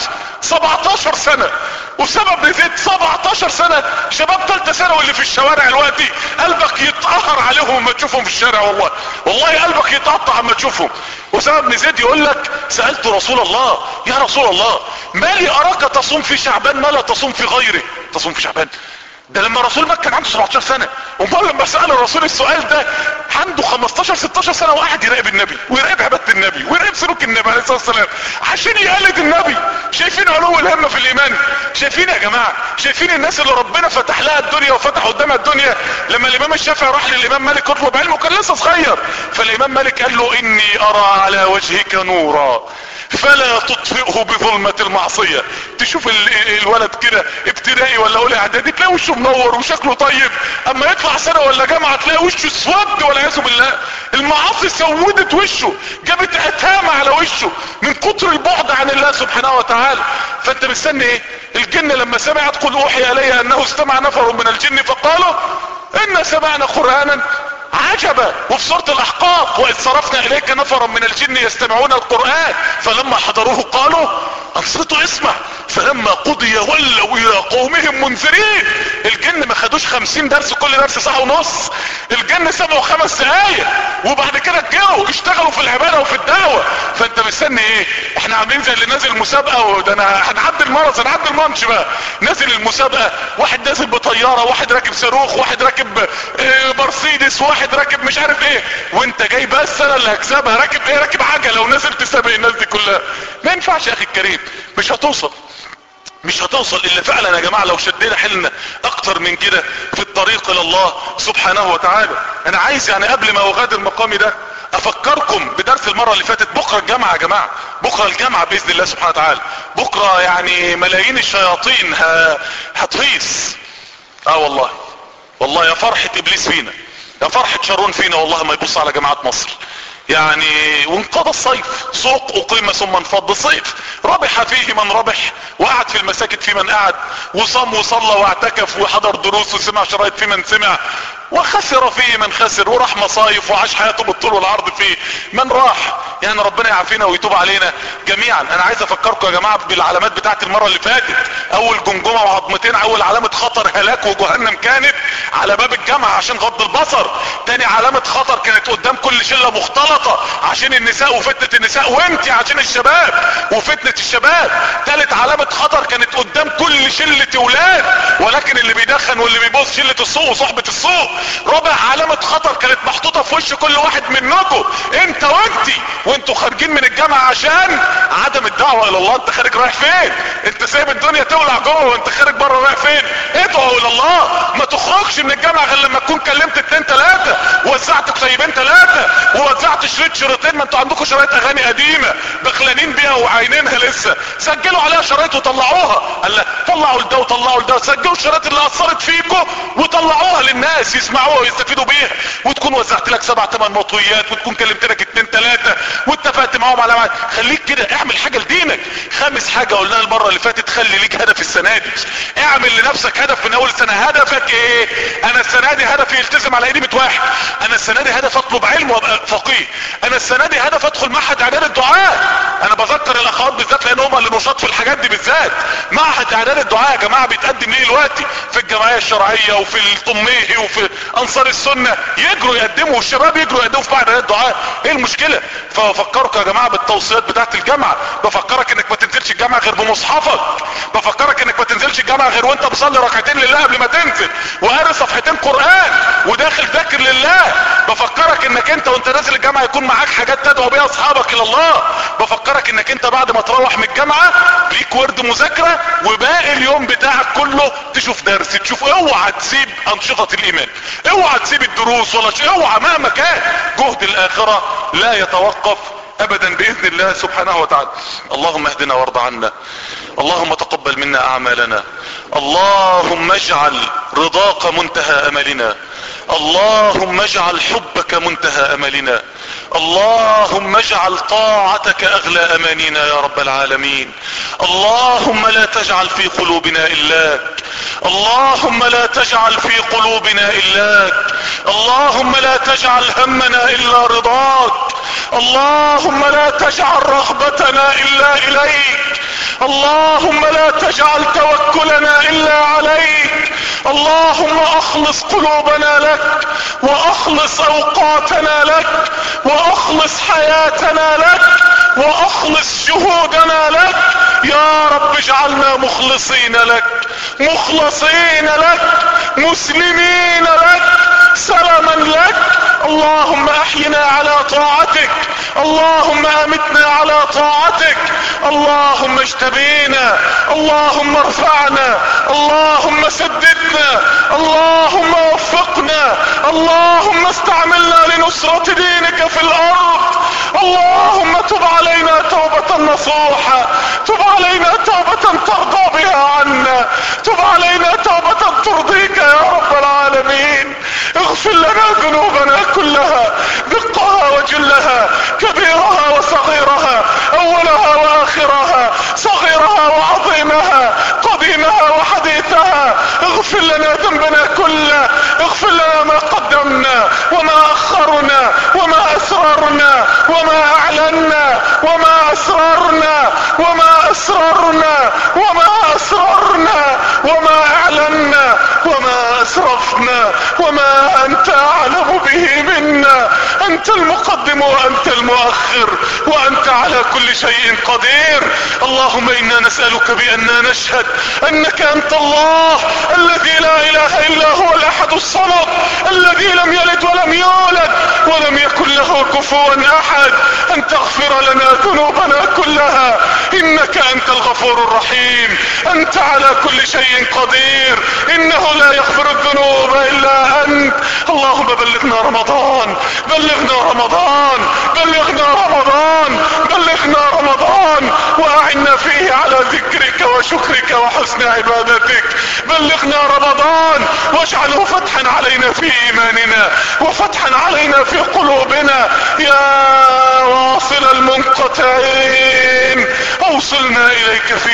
17 سنه اسامه بن زيد 17 سنه شباب ثالثه ثانوي اللي في الشوارع دلوقتي قلبك يتقهر عليهم لما تشوفهم في الشارع والله والله قلبك يتقطع لما تشوفهم اسامه بن زيد يقول لك سالت رسول الله يا رسول الله ما لي اراك تصوم في شعبان ما لا تصوم في غيره تصوم في شعبان ده لما رسول مكة كان عنده 17 سنة امال لما سأل الرسول السؤال ده عنده 15 16 سنة وقعد يراقب النبي ويراقب عبادة النبي ويراقب سلوك النبي عليه الصلاة والسلام عشان يقلد النبي شايفين علو الهمة في الايمان شايفين يا جماعة شايفين الناس اللي ربنا فتح لها الدنيا وفتح قدامها الدنيا لما الامام الشافعي راح للامام مالك يطلب علمه كان لسه صغير فالامام مالك قال له اني ارى على وجهك نورا فلا تطفئه بظلمة المعصية تشوف الولد كده ابتدائي ولا اولى اعدادي تلاقي وشه منور وشكله طيب اما يطلع سنة ولا جامعة تلاقي وشه اسود والعياذ بالله المعاصي سودت وشه جابت اتهامة على وشه من كتر البعد عن الله سبحانه وتعالى فانت مستني ايه الجن لما سمعت قل اوحي الي انه استمع نفر من الجن فقالوا ان سمعنا قرآنا عجبا وفي سورة الاحقاف واذ صرفنا اليك نفرا من الجن يستمعون القرآن فلما حضروه قالوا انصتوا اسمع فلما قضي ولوا الى قومهم منذرين الجن ما خدوش خمسين درس كل درس ساعة ونص الجن سمعوا خمس دقايق وبعد كده اتجاوا اشتغلوا في العبادة وفي الدعوة فانت مستني ايه احنا عاملين زي اللي نازل مسابقة وده انا هنعدي المرض هنعدي الماتش بقى نازل المسابقة واحد نازل بطيارة واحد راكب صاروخ واحد راكب اه مرسيدس واحد راكب مش عارف ايه وانت جاي بس انا اللي هكسبها راكب ايه راكب عجلة ونازل تسابق الناس دي كلها ما ينفعش يا اخي الكريم مش هتوصل مش هتوصل الا فعلا يا جماعة لو شدينا حيلنا اكتر من كده في الطريق الى الله سبحانه وتعالى انا عايز يعني قبل ما اغادر مقامي ده افكركم بدرس المرة اللي فاتت بكرة الجامعة يا جماعة بكرة الجامعة باذن الله سبحانه وتعالى بكرة يعني ملايين الشياطين هتهيص اه والله والله يا فرحة ابليس فينا يا فرحة شارون فينا والله ما يبص على جماعة مصر يعني وانقضى الصيف سوق اقيم ثم انفض الصيف ربح فيه من ربح وقعد في المساجد في من قعد وصام وصلى واعتكف وحضر دروس وسمع شرايط في من سمع وخسر فيه من خسر وراح مصايف وعاش حياته بالطول والعرض فيه من راح يعني ربنا يعافينا ويتوب علينا جميعا انا عايز افكركم يا جماعة بالعلامات بتاعت المرة اللي فاتت اول جمجمة وعظمتين اول علامة خطر هلاك وجهنم كانت على باب الجامعة عشان غض البصر تاني علامة خطر كانت قدام كل شلة مختلطة عشان النساء وفتنة النساء وانت عشان الشباب وفتنة الشباب تالت علامة خطر كانت قدام كل شلة اولاد ولكن اللي بيدخن واللي بيبص شلة السوق وصحبة السوق رابع علامة خطر كانت محطوطة في وش كل واحد منكم انت وانتي وانتوا خارجين من الجامعة عشان عدم الدعوة الى الله انت خارج رايح فين انت سايب الدنيا تولع جوه وانت خارج بره رايح فين ادعوا الى الله ما تخرجش من الجامعة غير لما تكون كلمت اتنين تلاتة وزعت كتيبين تلاتة ووزعت شريط شريطين ما انتوا عندكم شرايط اغاني قديمة بخلانين بيها وعاينينها لسه سجلوا عليها شرايط وطلعوها قال لا طلعوا لده وطلعوا لده سجلوا الشرايط اللي اثرت فيكم وطلعوها للناس يسمعوها ويستفيدوا بيها وتكون وزعت لك سبع ثمان مطويات وتكون كلمت لك اتنين تلاتة واتفقت معاهم على معاد خليك كده اعمل حاجة لدينك خامس حاجة قلناها المرة اللي فاتت خلي ليك هدف السنة دي اعمل لنفسك هدف من اول سنة هدفك ايه انا السنة دي هدفي يلتزم على ايدي واحد انا السنة دي هدف اطلب علم وابقى فقيه انا السنة دي هدف ادخل معهد اعداد الدعاء انا بذكر الاخوات بالذات لان هم اللي نشاط في الحاجات دي بالذات معهد اعداد الدعاء يا جماعة بيتقدم ليه دلوقتي في الجمعية الشرعية وفي الطميهي وفي انصار السنة يجروا يقدموا والشباب يجروا يقدموا في معهد اعداد الدعاء ايه المشكلة فبفكرك يا جماعة بالتوصيات بتاعت الجامعة بفكرك انك ما تنزلش الجامعة غير بمصحفك بفكرك انك ما تنزلش الجامعة غير وانت بصلي ركعتين لله قبل ما تنزل وقاري صفحتين قرآن وداخل ذاكر لله بفكرك انك انت وانت نازل الجامعة يكون معاك حاجات تدعو بيها اصحابك الى الله بفكرك انك انت بعد ما تروح من الجامعة ليك ورد مذاكرة وباقي اليوم بتاعك كله تشوف درس تشوف اوعى تسيب انشطة الايمان اوعى تسيب الدروس ولا شيء اوعى مهما كان جهد الاخرة لا يتوقف ابدا باذن الله سبحانه وتعالى اللهم اهدنا وارض عنا اللهم تقبل منا اعمالنا اللهم اجعل رضاك منتهى املنا اللهم اجعل حبك منتهى املنا اللهم اجعل طاعتك اغلى امانينا يا رب العالمين اللهم لا تجعل في قلوبنا الاك اللهم لا تجعل في قلوبنا الاك اللهم لا تجعل همنا الا رضاك اللهم لا تجعل رغبتنا الا اليك اللهم لا تجعل توكلنا الا عليك اللهم اخلص قلوبنا لك واخلص اوقاتنا لك واخلص حياتنا لك واخلص شهودنا لك يا رب اجعلنا مخلصين لك مخلصين لك مسلمين لك سلما لك اللهم احينا على طاعتك اللهم امتنا على طاعتك اللهم اجتبينا اللهم ارفعنا اللهم سددنا اللهم وفقنا اللهم استعملنا لنصرة دينك في الارض اللهم تب علينا توبة نصوحة تب علينا توبة ترضى بها عنا تب علينا توبة ترضيك يا رب العالمين اغفر لنا ذنوبنا كلها دقها وجلها كبيرها وصغيرها اولها واخرها صغيرها وعظيمها قديمها وحديثها اغفر لنا ذنبنا كله اغفر لنا ما قدمنا وما اخرنا وما اسررنا وما اعلنا وما اسررنا وما اسررنا وما اسررنا وما اعلنا وما اسرفنا وما انت اعلم به منا انت المقدم وانت المؤخر وانت على كل شيء قدير اللهم انا نسألك باننا نشهد انك انت الله الذي لا اله الا هو الاحد الصمد الذي لم يلد ولم يولد ولم يكن له كفوا احد ان تغفر لنا ذنوبنا كلها انك انت الغفور الرحيم انت على كل شيء قدير انه لا يغفر الذنوب الا انت اللهم بلغنا رمضان بلغنا رمضان بلغنا رمضان بلغنا رمضان واعنا فيه على على ذكرك وشكرك وحسن عبادتك بلغنا رمضان واجعله فتحا علينا في ايماننا وفتحا علينا في قلوبنا يا واصل المنقطعين اوصلنا اليك في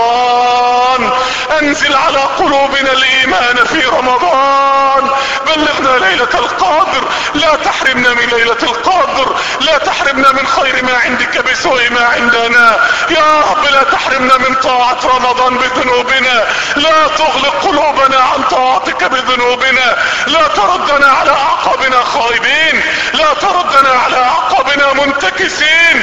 رمضان انزل على قلوبنا الايمان في رمضان بلغنا ليلة القادر لا تحرمنا من ليلة القادر لا تحرمنا من خير ما عندك بسوء ما عندنا يا رب لا تحرمنا من طاعة رمضان بذنوبنا لا تغلق قلوبنا عن طاعتك بذنوبنا لا تردنا على اعقابنا خائبين لا تردنا على اعقابنا منتكسين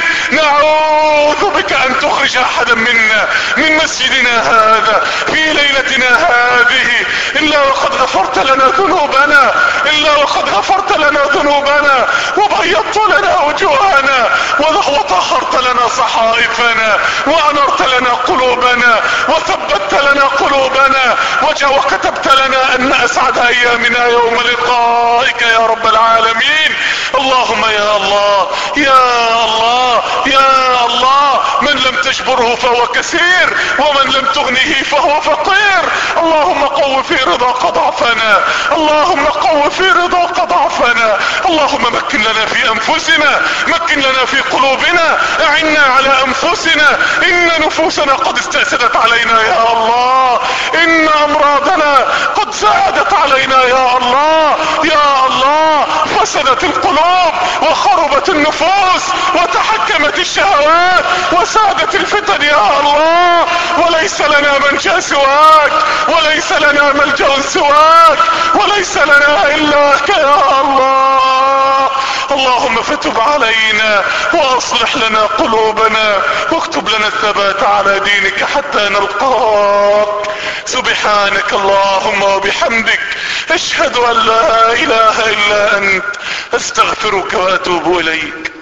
نعوذ بك ان تخرج احدا منا من مسجدنا هذا في ليلتنا هذه الا وقد غفرت لنا ذنوبنا الا وقد غفرت لنا ذنوبنا وبيضت لنا وجوهنا وطهرت لنا صحائفنا وانرت لنا قلوبنا وثبت لنا قلوبنا وكتبت لنا ان اسعد ايامنا يوم لقائك يا رب العالمين اللهم يا الله يا الله يا الله من لم تجبره فهو كثير ومن لم تغنه فهو فقير اللهم قو في رضاك ضعفنا اللهم قو في رضاك ضعفنا اللهم مكن لنا في انفسنا مكن لنا في قلوبنا اعنا على انفسنا ان نفوسنا قد استأسدت علينا يا الله ان امراضنا قد زادت علينا يا الله يا الله فسدت القلوب وخربت النفوس وتحكمت الشهوات وسادت الفتن يا الله وليس لنا منجا سواك وليس لنا ملجا سواك وليس لنا الاك يا الله اللهم فتب علينا واصلح لنا قلوبنا واكتب لنا الثبات على دينك حتى نلقاك سبحانك اللهم وبحمدك اشهد ان لا اله الا انت استغفرك واتوب اليك